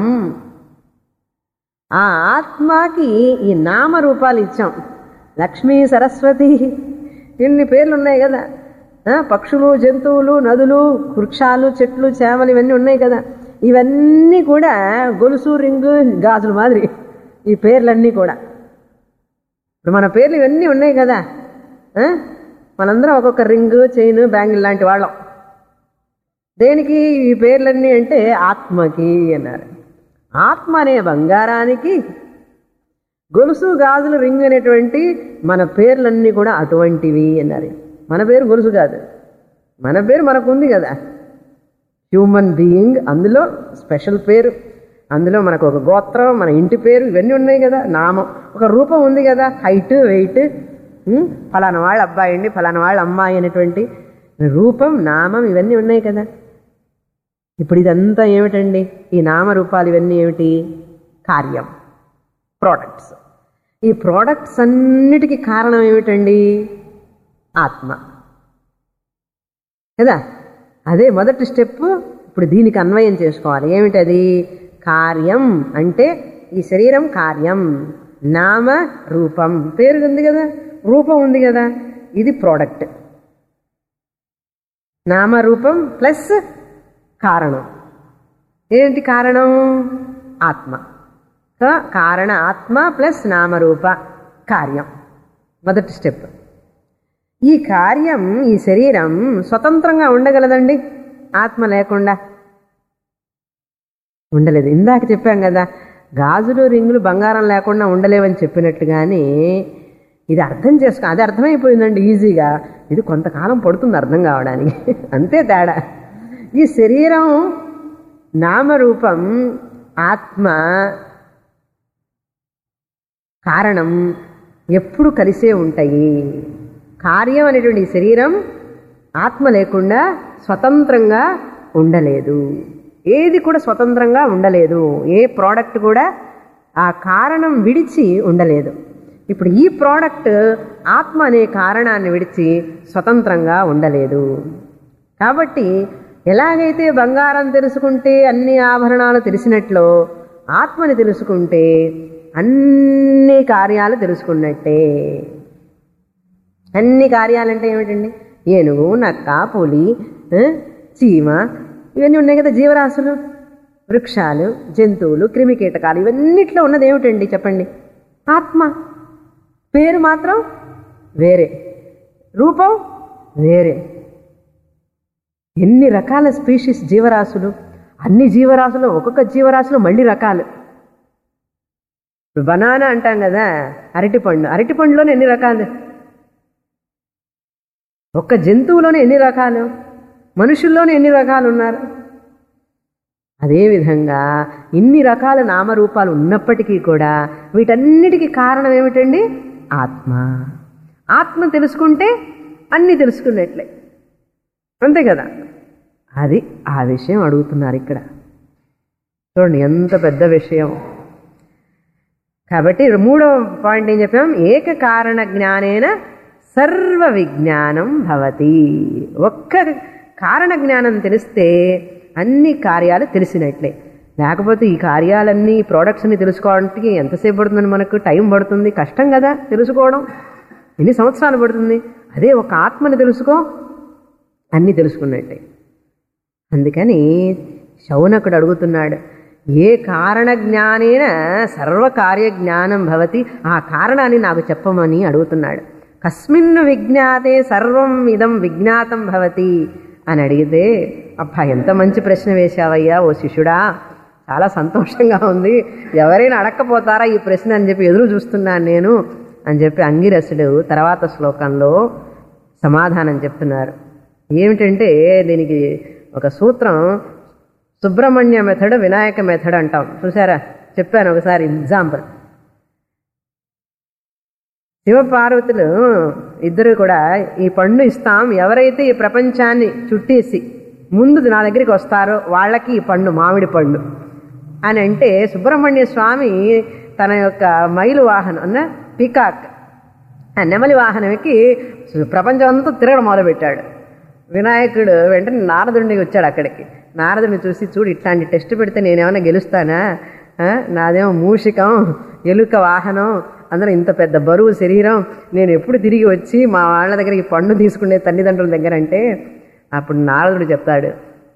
ఆ ఆత్మకి ఈ నామరూపాలు ఇచ్చాం లక్ష్మీ సరస్వతి ఇన్ని పేర్లు ఉన్నాయి కదా ఆ, పక్షులు జంతువులు నదులు వృక్షాలు చెట్లు చేమలు ఇవన్నీ ఉన్నాయి కదా ఇవన్నీ కూడా గొలుసు రింగు గాజుల మాదిరి ఈ పేర్లన్నీ కూడా ఇప్పుడు మన పేర్లు ఇవన్నీ ఉన్నాయి కదా ఆ? మనందరం ఒక్కొక్క రింగు చైన్ బ్యాంగిల్ లాంటి వాళ్ళం దేనికి ఈ పేర్లన్నీ అంటే ఆత్మకి అన్నారు ఆత్మ అనే బంగారానికి గొలుసు గాజులు రింగ్ అనేటువంటి మన పేర్లన్నీ కూడా అటువంటివి అన్నారు మన పేరు గొలుసు కాదు మన పేరు మనకు ఉంది కదా హ్యూమన్ బీయింగ్ అందులో స్పెషల్ పేరు అందులో మనకు ఒక గోత్రం మన ఇంటి పేరు ఇవన్నీ ఉన్నాయి కదా నామం ఒక రూపం ఉంది కదా హైట్ వెయిట్ ఫలానా వాళ్ళ అబ్బాయి అండి ఫలానా వాళ్ళ అమ్మాయి అనేటువంటి రూపం నామం ఇవన్నీ ఉన్నాయి కదా ఇప్పుడు ఇదంతా ఏమిటండి ఈ నామరూపాలు ఇవన్నీ ఏమిటి కార్యం ప్రోడక్ట్స్ ఈ ప్రోడక్ట్స్ అన్నిటికీ కారణం ఏమిటండి ఆత్మ కదా అదే మొదటి స్టెప్ ఇప్పుడు దీనికి అన్వయం చేసుకోవాలి ఏమిటది కార్యం అంటే ఈ శరీరం కార్యం నామ రూపం పేరు ఉంది కదా రూపం ఉంది కదా ఇది ప్రోడక్ట్ నామరూపం ప్లస్ కారణం ఏంటి కారణం ఆత్మ క కారణ ఆత్మ ప్లస్ నామరూప కార్యం మొదటి స్టెప్ ఈ కార్యం ఈ శరీరం స్వతంత్రంగా ఉండగలదండి ఆత్మ లేకుండా ఉండలేదు ఇందాక చెప్పాం కదా గాజులు రింగులు బంగారం లేకుండా ఉండలేవని చెప్పినట్టుగానే ఇది అర్థం చేసుకో అది అర్థమైపోయిందండి ఈజీగా ఇది కొంతకాలం పడుతుంది అర్థం కావడానికి అంతే తేడా ఈ శరీరం నామరూపం ఆత్మ కారణం ఎప్పుడు కలిసే ఉంటాయి కార్యం అనేటువంటి ఈ శరీరం ఆత్మ లేకుండా స్వతంత్రంగా ఉండలేదు ఏది కూడా స్వతంత్రంగా ఉండలేదు ఏ ప్రోడక్ట్ కూడా ఆ కారణం విడిచి ఉండలేదు ఇప్పుడు ఈ ప్రోడక్ట్ ఆత్మ అనే కారణాన్ని విడిచి స్వతంత్రంగా ఉండలేదు కాబట్టి ఎలాగైతే బంగారం తెలుసుకుంటే అన్ని ఆభరణాలు తెలిసినట్లో ఆత్మని తెలుసుకుంటే అన్ని కార్యాలు తెలుసుకున్నట్టే అన్ని కార్యాలంటే ఏమిటండి ఏనుగు నక్క పులి ఆ, చీమ ఇవన్నీ ఉన్నాయి కదా జీవరాశులు వృక్షాలు జంతువులు క్రిమికీటకాలు ఇవన్నిట్లో ఉన్నది ఏమిటండి చెప్పండి ఆత్మ పేరు మాత్రం వేరే రూపం వేరే ఎన్ని రకాల స్పీషీస్ జీవరాశులు అన్ని జీవరాశులు ఒక్కొక్క జీవరాశిలో మళ్ళీ రకాలు ఇప్పుడు బనానా అంటాం కదా అరటిపండు అరటిపండులోనే ఎన్ని రకాలు ఒక్క జంతువులోనే ఎన్ని రకాలు మనుషుల్లోనే ఎన్ని రకాలు ఉన్నారు అదేవిధంగా ఇన్ని రకాల నామరూపాలు ఉన్నప్పటికీ కూడా వీటన్నిటికీ కారణం ఏమిటండి ఆత్మ ఆత్మ తెలుసుకుంటే అన్ని తెలుసుకున్నట్లే అంతే కదా అది ఆ విషయం అడుగుతున్నారు ఇక్కడ చూడండి ఎంత పెద్ద విషయం కాబట్టి మూడో పాయింట్ ఏం చెప్పాం ఏక కారణ జ్ఞానేన సర్వ విజ్ఞానం భవతి ఒక్క కారణ జ్ఞానం తెలిస్తే అన్ని కార్యాలు తెలిసినట్లే లేకపోతే ఈ కార్యాలన్నీ ఈ ప్రోడక్ట్స్ని తెలుసుకోవడానికి ఎంతసేపు పడుతుందని మనకు టైం పడుతుంది కష్టం కదా తెలుసుకోవడం ఎన్ని సంవత్సరాలు పడుతుంది అదే ఒక ఆత్మని తెలుసుకో అన్నీ తెలుసుకున్నట్టే అందుకని శౌనకుడు అడుగుతున్నాడు ఏ కారణ జ్ఞానేన సర్వకార్య జ్ఞానం భవతి ఆ కారణాన్ని నాకు చెప్పమని అడుగుతున్నాడు కస్మిన్ విజ్ఞాతే సర్వం ఇదం విజ్ఞాతం భవతి అని అడిగితే అబ్బా ఎంత మంచి ప్రశ్న వేశావయ్యా ఓ శిష్యుడా చాలా సంతోషంగా ఉంది ఎవరైనా అడక్కపోతారా ఈ ప్రశ్న అని చెప్పి ఎదురు చూస్తున్నాను నేను అని చెప్పి అంగిరసుడు తర్వాత శ్లోకంలో సమాధానం చెప్తున్నారు ఏమిటంటే దీనికి ఒక సూత్రం సుబ్రహ్మణ్య మెథడ్ వినాయక మెథడ్ అంటాం చూసారా చెప్పాను ఒకసారి ఎగ్జాంపుల్ శివపార్వతులు ఇద్దరు కూడా ఈ పండు ఇస్తాం ఎవరైతే ఈ ప్రపంచాన్ని చుట్టేసి ముందు నా దగ్గరికి వస్తారో వాళ్ళకి ఈ పండు మామిడి పండు అని అంటే సుబ్రహ్మణ్య స్వామి తన యొక్క మైలు వాహనం అన్న పికాక్ ఆ నెమలి వాహనం ఎక్కి ప్రపంచం అంతా తిరగడం మొదలుపెట్టాడు వినాయకుడు వెంటనే నారదుడిని వచ్చాడు అక్కడికి నారదుడిని చూసి చూడు ఇట్లాంటి టెస్ట్ పెడితే నేనేమైనా గెలుస్తానా ఆ, నాదేమో మూషికం ఎలుక వాహనం అందరూ ఇంత పెద్ద బరువు శరీరం నేను ఎప్పుడు తిరిగి వచ్చి మా వాళ్ళ దగ్గరికి పండు తీసుకునే తల్లిదండ్రుల దగ్గర అంటే అప్పుడు నారదుడు చెప్తాడు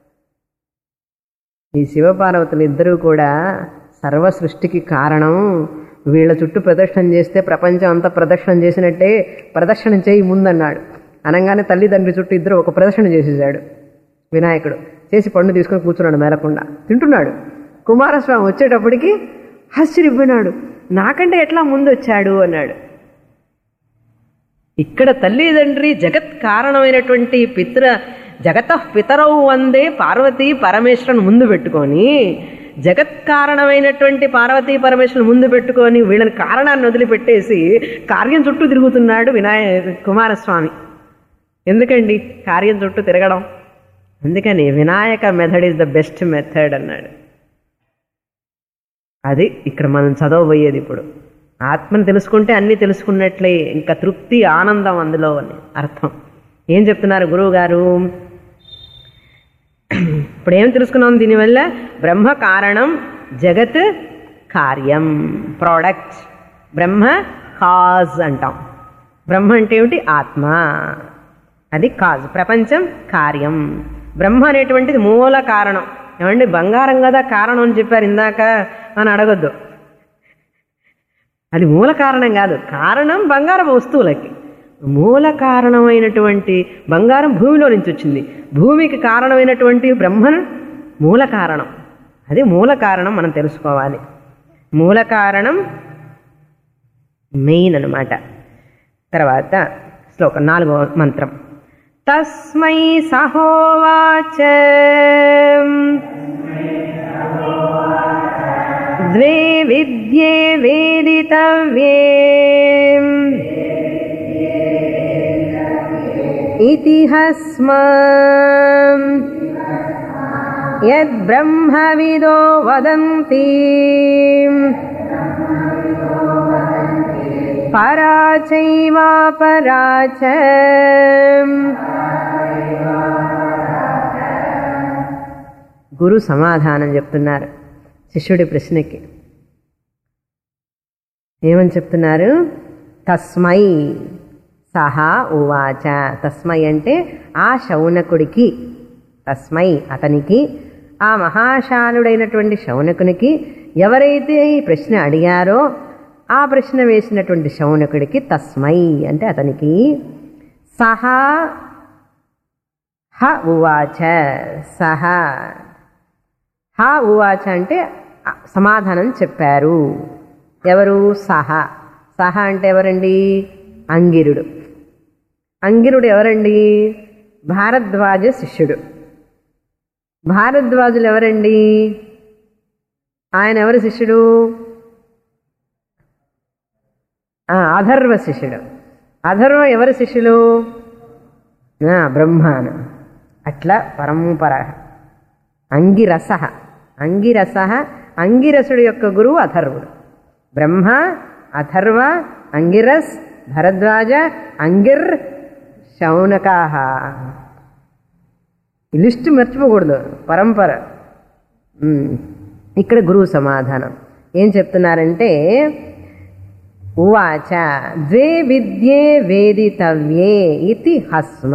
ఈ శివపార్వతులు ఇద్దరూ కూడా సర్వ సృష్టికి కారణం వీళ్ళ చుట్టూ ప్రదక్షిణం చేస్తే ప్రపంచం అంతా ప్రదక్షిణం చేసినట్టే ప్రదక్షిణం చేయి ముందన్నాడు అనగానే తల్లిదండ్రి చుట్టూ ఇద్దరు ఒక ప్రదక్షిణ చేసేసాడు వినాయకుడు చేసి పండు తీసుకొని కూర్చున్నాడు మేలకుండా తింటున్నాడు కుమారస్వామి వచ్చేటప్పటికి ఆశ్చర్యపోయినాడు నాకంటే ఎట్లా ముందు వచ్చాడు అన్నాడు ఇక్కడ తల్లిదండ్రి జగత్ కారణమైనటువంటి పితృ జగత పితరవు వందే పార్వతీ పరమేశ్వరుని ముందు పెట్టుకొని జగత్ కారణమైనటువంటి పార్వతీ పరమేశ్వరుని ముందు పెట్టుకొని వీళ్ళని కారణాన్ని వదిలిపెట్టేసి కార్యం చుట్టూ తిరుగుతున్నాడు వినాయ కుమారస్వామి ఎందుకండి కార్యం చుట్టూ తిరగడం అందుకని Vinayaka method is the best method అన్నాడు అది ఇక్కడ మనం చదవబోయేది ఇప్పుడు ఆత్మను తెలుసుకుంటే అన్నీ తెలుసుకున్నట్లే ఇంకా తృప్తి ఆనందం అందులో అని అర్థం ఏం చెప్తున్నారు గురువు గారు ఇప్పుడు ఏం తెలుసుకున్నాం దీనివల్ల బ్రహ్మ కారణం జగత్ కార్యం ప్రోడక్ట్ బ్రహ్మ కాజ్ అంటాం బ్రహ్మ అంటే ఏమిటి ఆత్మ అది కాజ్ ప్రపంచం కార్యం బ్రహ్మ అనేటువంటిది మూల కారణం ఏమండి బంగారం కదా కారణం అని చెప్పారు ఇందాక అని అడగొద్దు అది మూల కారణం కాదు కారణం బంగారం వస్తువులకి మూల కారణమైనటువంటి బంగారం భూమిలో నుంచి వచ్చింది భూమికి కారణమైనటువంటి బ్రహ్మను మూల కారణం అది మూల కారణం మనం తెలుసుకోవాలి మూల కారణం మెయిన్ అనమాట తర్వాత శ్లోకం నాలుగో మంత్రం తస్మై సహోవాచ ద్వే విద్యే వేదితవ్యే इति हस्माम् यद्ब्रह्मविदो वदन्ति परा चैवापरा च గురు సమాధానం చెప్తున్నారు శిష్యుడి ప్రశ్నకి ఏమని చెప్తున్నారు తస్మై సహా ఉవాచ తస్మై అంటే ఆ శౌనకుడికి తస్మై అతనికి ఆ మహాశాలుడైనటువంటి శౌనకునికి ఎవరైతే ఈ ప్రశ్న అడిగారో ఆ ప్రశ్న వేసినటువంటి శౌనకుడికి తస్మై అంటే అతనికి సహా హ ఉవాచ సహా హ ఉవాచ అంటే సమాధానం చెప్పారు ఎవరు సహ సహ అంటే ఎవరండి అంగిరుడు అంగిరుడు ఎవరండి భారద్వాజ శిష్యుడు భారద్వాజులు ఎవరండి ఆయన ఎవరు శిష్యుడు ఆ, అధర్వ శిష్యుడు అధర్వ ఎవరి శిష్యులు ఆ, బ్రహ్మాన అట్లా పరంపర అంగిరస అంగిరస అంగిరసుడు యొక్క గురువు అథర్వుడు బ్రహ్మ అథర్వ అంగిరస్ భరద్వాజ అంగిర్ శౌనకాహ ఈ లిస్ట్ మర్చిపోకూడదు పరంపర ఉమ్. ఇక్కడ గురువు సమాధానం ఏం చెప్తున్నారంటే ఉవాచ ద్వే విద్యే వేదితవ్యే ఇది హస్మ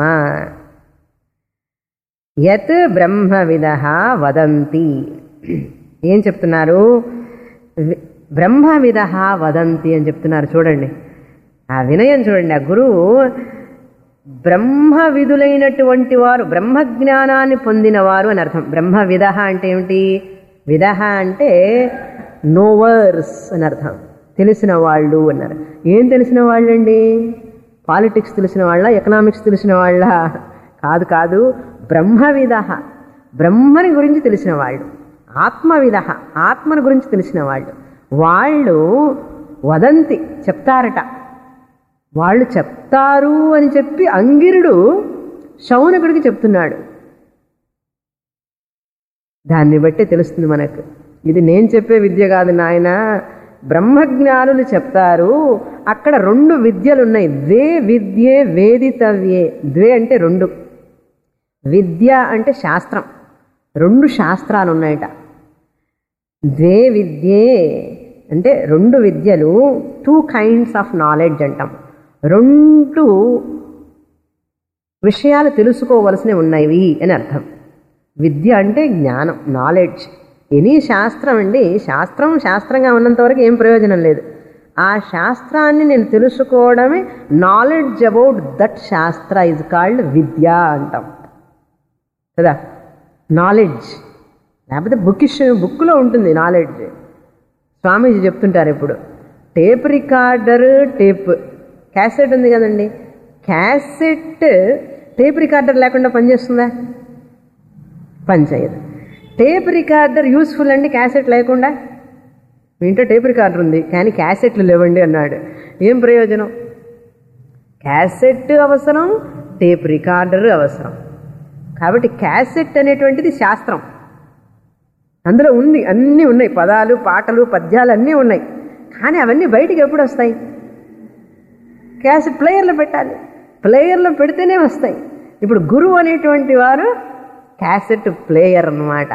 యత్ బ్రహ్మవిద వదంతి ఏం చెప్తున్నారు వి- బ్రహ్మవిద వదంతి అని చెప్తున్నారు చూడండి ఆ వినయం చూడండి ఆ గురువు బ్రహ్మ విధులైనటువంటి వారు బ్రహ్మ జ్ఞానాన్ని పొందినవారు అని అర్థం బ్రహ్మ విధ అంటే ఏమిటి విధ అంటే నోవర్స్ అని అర్థం తెలిసిన వాళ్ళు అన్నారు ఏం తెలిసిన వాళ్ళండి పాలిటిక్స్ తెలిసిన వాళ్ళ ఎకనామిక్స్ తెలిసిన వాళ్ళ కాదు కాదు బ్రహ్మవిధ బ్రహ్మని గురించి తెలిసిన వాళ్ళు ఆత్మవిధ ఆత్మని గురించి తెలిసిన వాళ్ళు వాళ్ళు వదంతి చెప్తారట వాళ్ళు చెప్తారు అని చెప్పి అంగిరుడు శౌనకుడికి చెప్తున్నాడు దాన్ని బట్టి తెలుస్తుంది మనకు ఇది నేను చెప్పే విద్య కాదు నాయన బ్రహ్మజ్ఞానులు చెప్తారు అక్కడ రెండు విద్యలు ఉన్నాయి ద్వే విద్యే వేదితవ్యే ద్వే అంటే రెండు విద్య అంటే శాస్త్రం రెండు శాస్త్రాలు ఉన్నాయట ద్వే విద్యే అంటే రెండు విద్యలు టూ కైండ్స్ ఆఫ్ నాలెడ్జ్ అంటాం రెండు విషయాలు తెలుసుకోవలసినవి ఉన్నవి అని అర్థం విద్య అంటే జ్ఞానం నాలెడ్జ్ ఎనీ శాస్త్రం అండి శాస్త్రం శాస్త్రంగా ఉన్నంత వరకు ఏం ప్రయోజనం లేదు ఆ శాస్త్రాన్ని నేను తెలుసుకోవడమే knowledge about that shastra is called vidya అంటాం కదా నాలెడ్జ్ లేకపోతే బుకిష్ బుక్లో ఉంటుంది నాలెడ్జ్ స్వామీజీ చెప్తుంటారు ఇప్పుడు టేప్ రికార్డర్ టేప్ క్యాసెట్ ఉంది కదండి క్యాసెట్ టేప్ రికార్డర్ లేకుండా పనిచేస్తుందా పనిచేయదు టేప్ రికార్డర్ యూస్ఫుల్ అండి క్యాసెట్ లేకుండా మీ ఇంట్లో టేప్ రికార్డర్ ఉంది కానీ క్యాసెట్లు లేవండి అన్నాడు ఏం ప్రయోజనం క్యాసెట్ అవసరం టేప్ రికార్డర్ అవసరం కాబట్టి క్యాసెట్ అనేటువంటిది శాస్త్రం అందులో ఉంది అన్నీ ఉన్నాయి పదాలు పాటలు పద్యాలు అన్నీ ఉన్నాయి కానీ అవన్నీ బయటికి ఎప్పుడు వస్తాయి క్యాసెట్ ప్లేయర్లో పెట్టాలి ప్లేయర్లో పెడితేనే వస్తాయి ఇప్పుడు గురువు అనేటువంటి వారు క్యాసెట్ ప్లేయర్ అన్నమాట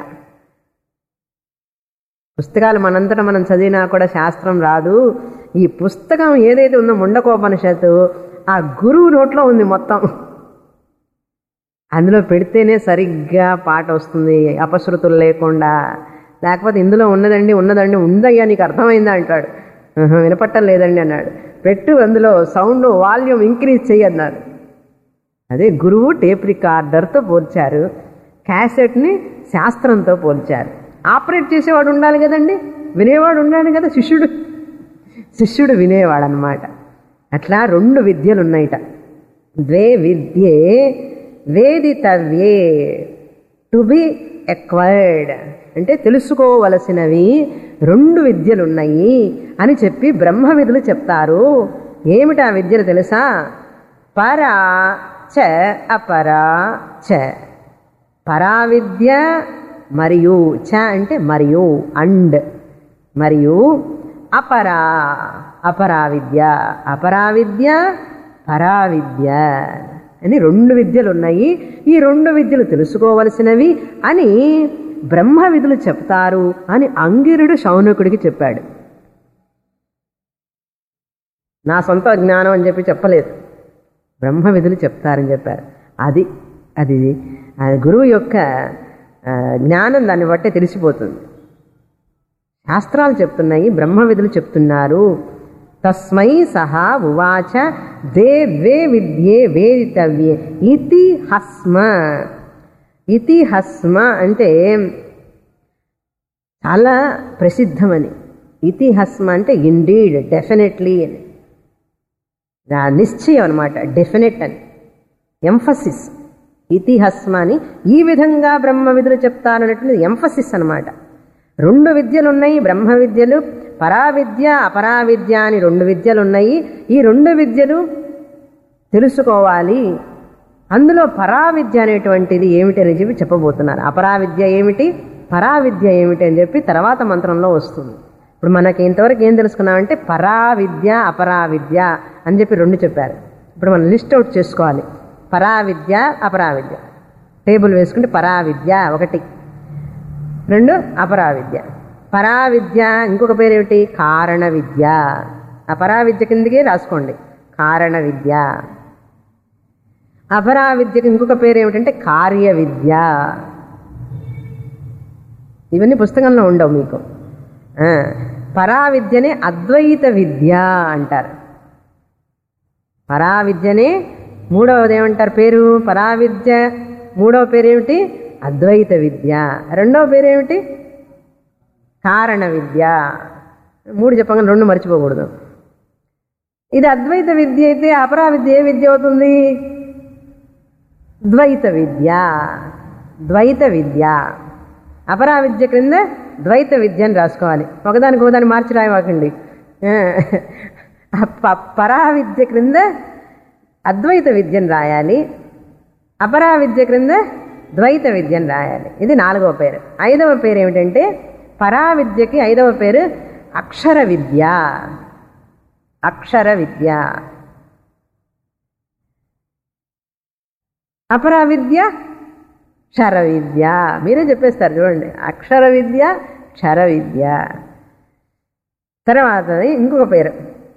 పుస్తకాలు మనంతటా మనం చదివినా కూడా శాస్త్రం రాదు ఈ పుస్తకం ఏదైతే ఉందో ముండకోపనిషత్తు ఆ గురువు నోట్లో ఉంది మొత్తం అందులో పెడితేనే సరిగ్గా పాట వస్తుంది అపశృతులు లేకుండా లేకపోతే ఇందులో ఉన్నదండి ఉన్నదండి ఉందయ్యా నీకు అర్థమైందా అంటాడు "ఆహా, వినపట్టం లేదండి అన్నాడు పెట్టు అందులో సౌండ్ వాల్యూమ్ ఇంక్రీజ్ చెయ్యి అన్నారు అదే గురువు టేప్ రికార్డర్తో పోల్చారు క్యాసెట్ని శాస్త్రంతో పోల్చారు ఆపరేట్ చేసేవాడు ఉండాలి కదండి వినేవాడు ఉండాలి కదా శిష్యుడు శిష్యుడు వినేవాడు అనమాట అట్లా రెండు విద్యలు ఉన్నాయిట ద్వే విద్యే వేదితవ్యే టు బి ఎక్వైర్డ్ అంటే తెలుసుకోవలసినవి రెండు విద్యలు ఉన్నాయి అని చెప్పి బ్రహ్మ విధులు చెప్తారు ఏమిటి ఆ విద్యలు తెలుసా పరా చ అపరా చ పరా విద్య మరియు చ అంటే మరియు అండ్ మరియు అపరా అపరా విద్య అపరా విద్య పరా విద్య అని రెండు విద్యలు ఉన్నాయి ఈ రెండు విద్యలు తెలుసుకోవలసినవి అని బ్రహ్మ విధులు చెప్తారు అని అంగిరుడు శౌనకుడికి చెప్పాడు నా సొంత జ్ఞానం అని చెప్పి చెప్పలేదు బ్రహ్మ విధులు చెప్తారని చెప్పారు అది అది ఆ గురువు యొక్క ఆ, జ్ఞానం దాన్ని బట్టే తెలిసిపోతుంది శాస్త్రాలు చెప్తున్నాయి బ్రహ్మ విధులు చెప్తున్నారు తస్మై సహా ఉవాచ దే ద్వే విద్యే వేదితవ్యే ఇతి హస్మ ఇతి హస్మ అంటే చాలా ప్రసిద్ధమని ఇతి హస్మ అంటే ఇండీడ్ డెఫినెట్లీ అని ఆ నిశ్చయం అనమాట డెఫినెట్ అని ఎంఫసిస్ ఇతిహస్మ అని ఈ విధంగా బ్రహ్మ విధులు చెప్తానన్నట్లు ఎంఫసిస్ అనమాట రెండు విద్యలు ఉన్నాయి బ్రహ్మ విద్యలు పరావిద్య అపరావిద్య అని రెండు విద్యలు ఉన్నాయి ఈ రెండు విద్యలు తెలుసుకోవాలి అందులో పరావిద్య అనేటువంటిది ఏమిటి అని చెప్పి చెప్పబోతున్నారు అపరావిద్య ఏమిటి పరావిద్య ఏమిటి అని చెప్పి తర్వాత మంత్రంలో వస్తుంది ఇప్పుడు మనకి ఇంతవరకు ఏం తెలుసుకున్నామంటే పరావిద్య అపరావిద్య అని చెప్పి రెండు చెప్పారు ఇప్పుడు మనం లిస్ట్ అవుట్ చేసుకోవాలి పరావిద్య అపరావిద్య టేబుల్ వేసుకుంటే పరావిద్య ఒకటి రెండు అపరావిద్య పరావిద్య ఇంకొక పేరు ఏమిటి కారణ విద్య అపరావిద్య కిందకే రాసుకోండి కారణ విద్య అపరావిద్యకి ఇంకొక పేరు ఏమిటంటే కార్య విద్య ఇవన్నీ పుస్తకంలో ఉండవు మీకు ఆ, పరావిద్యనే అద్వైత విద్య అంటారు పరావిద్యనే మూడవది ఏమంటారు పేరు పరావిద్య మూడవ పేరు ఏమిటి అద్వైత విద్య రెండవ పేరు ఏమిటి కారణ విద్య మూడు చెప్పగానే రెండు మర్చిపోకూడదు ఇది అద్వైత విద్య అయితే అపరా విద్య ఏ విద్య అవుతుంది ద్వైత విద్య ద్వైత విద్య అపరా విద్య క్రింద ద్వైత విద్య అని రాసుకోవాలి ఒకదానికి ఒకదాన్ని మార్చి రాయమాకండి ఆ, ప- పరా విద్య క్రింద అద్వైత విద్యను రాయాలి అపరా విద్య క్రింద ద్వైత విద్యను రాయాలి ఇది నాలుగవ పేరు ఐదవ పేరు ఏమిటంటే పరా విద్యకి ఐదవ పేరు అక్షర విద్య అక్షర విద్య అపరా విద్య క్షర విద్య మీరే చెప్పేస్తారు చూడండి అక్షర విద్య క్షర విద్య తర్వాత ఇంకొక పేరు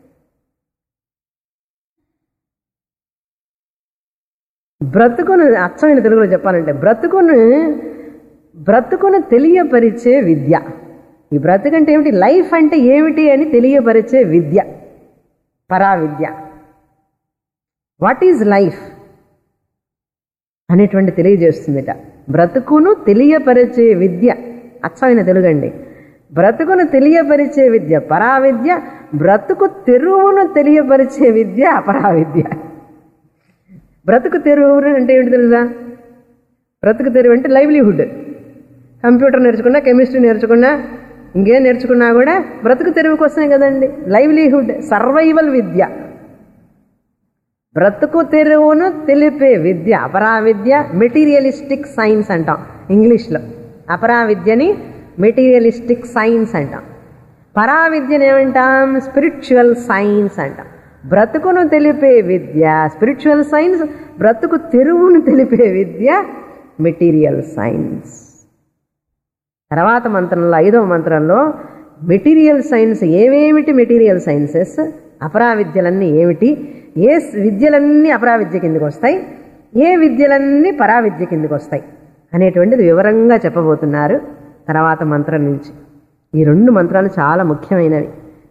బ్రతుకును అచ్చమైన తెలుగులో చెప్పాలంటే బ్రతుకును బ్రతుకును తెలియపరిచే విద్య ఈ బ్రతుకంటే ఏమిటి లైఫ్ అంటే ఏమిటి అని తెలియపరిచే విద్య పరా విద్య వాట్ ఈజ్ లైఫ్ అనేటువంటి తెలియజేస్తుందిట బ్రతుకును తెలియపరిచే విద్య అచ్చమైన తెలుగండి బ్రతుకును తెలియపరిచే విద్య పరా విద్య బ్రతుకు తెరువును తెలియపరిచే విద్య అపరా విద్య బ్రతుకు తెరువు అంటే ఏంటి తెలుసా బ్రతుకు తెరువు అంటే లైవ్లీహుడ్ కంప్యూటర్ నేర్చుకున్నా కెమిస్ట్రీ నేర్చుకున్నా ఇంకేం నేర్చుకున్నా కూడా బ్రతుకు తెరువు కోసమే కదండి లైవ్లీహుడ్ సర్వైవల్ విద్య బ్రతుకు తెరువును తెలిపే విద్య అపరా విద్య మెటీరియలిస్టిక్ సైన్స్ అంటాం ఇంగ్లీష్లో అపరా విద్యని మెటీరియలిస్టిక్ సైన్స్ అంటాం పరా విద్యని ఏమంటాం స్పిరిచువల్ సైన్స్ అంటాం బ్రతుకును తెలిపే విద్య స్పిరిచువల్ సైన్స్ బ్రతుకు తెరువును తెలిపే విద్య మెటీరియల్ సైన్స్ తర్వాత మంత్రంలో ఐదవ మంత్రంలో మెటీరియల్ సైన్స్ ఏవేమిటి మెటీరియల్ సైన్సెస్ అపరా విద్యలన్నీ ఏమిటి ఏ స్- విద్యలన్నీ అపరా విద్య కిందకి వస్తాయి ఏ విద్యలన్నీ పరా విద్య కిందకి వస్తాయి అనేటువంటిది వివరంగా చెప్పబోతున్నారు తర్వాత మంత్రం నుంచి ఈ రెండు మంత్రాలు చాలా ముఖ్యమైనవి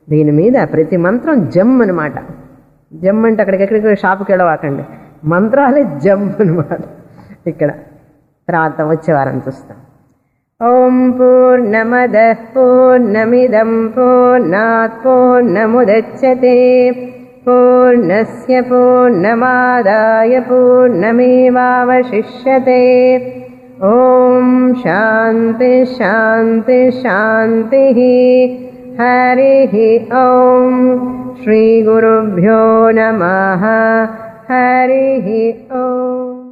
దీని మీద ప్రతి మంత్రం జమ్ అనమాట జమ్ అంటే అక్కడికి ఎక్కడికి షాపుకి వెళ్ళవాకండి మంత్రాలే జమ్ అనమాట ఇక్కడ తర్వాత వచ్చే వారం చూస్తాం ఓం పూర్ణమద పూర్ణమిదం పూర్ణాత్ పూర్ణముదచ్చతే పూర్ణస్య పూర్ణమాదాయ పూర్ణమేవావశిష్యతే ఓం శాంతి శాంతి శాంతి హరి ఓం శ్రీ గురుభ్యో నమ హరి ఓం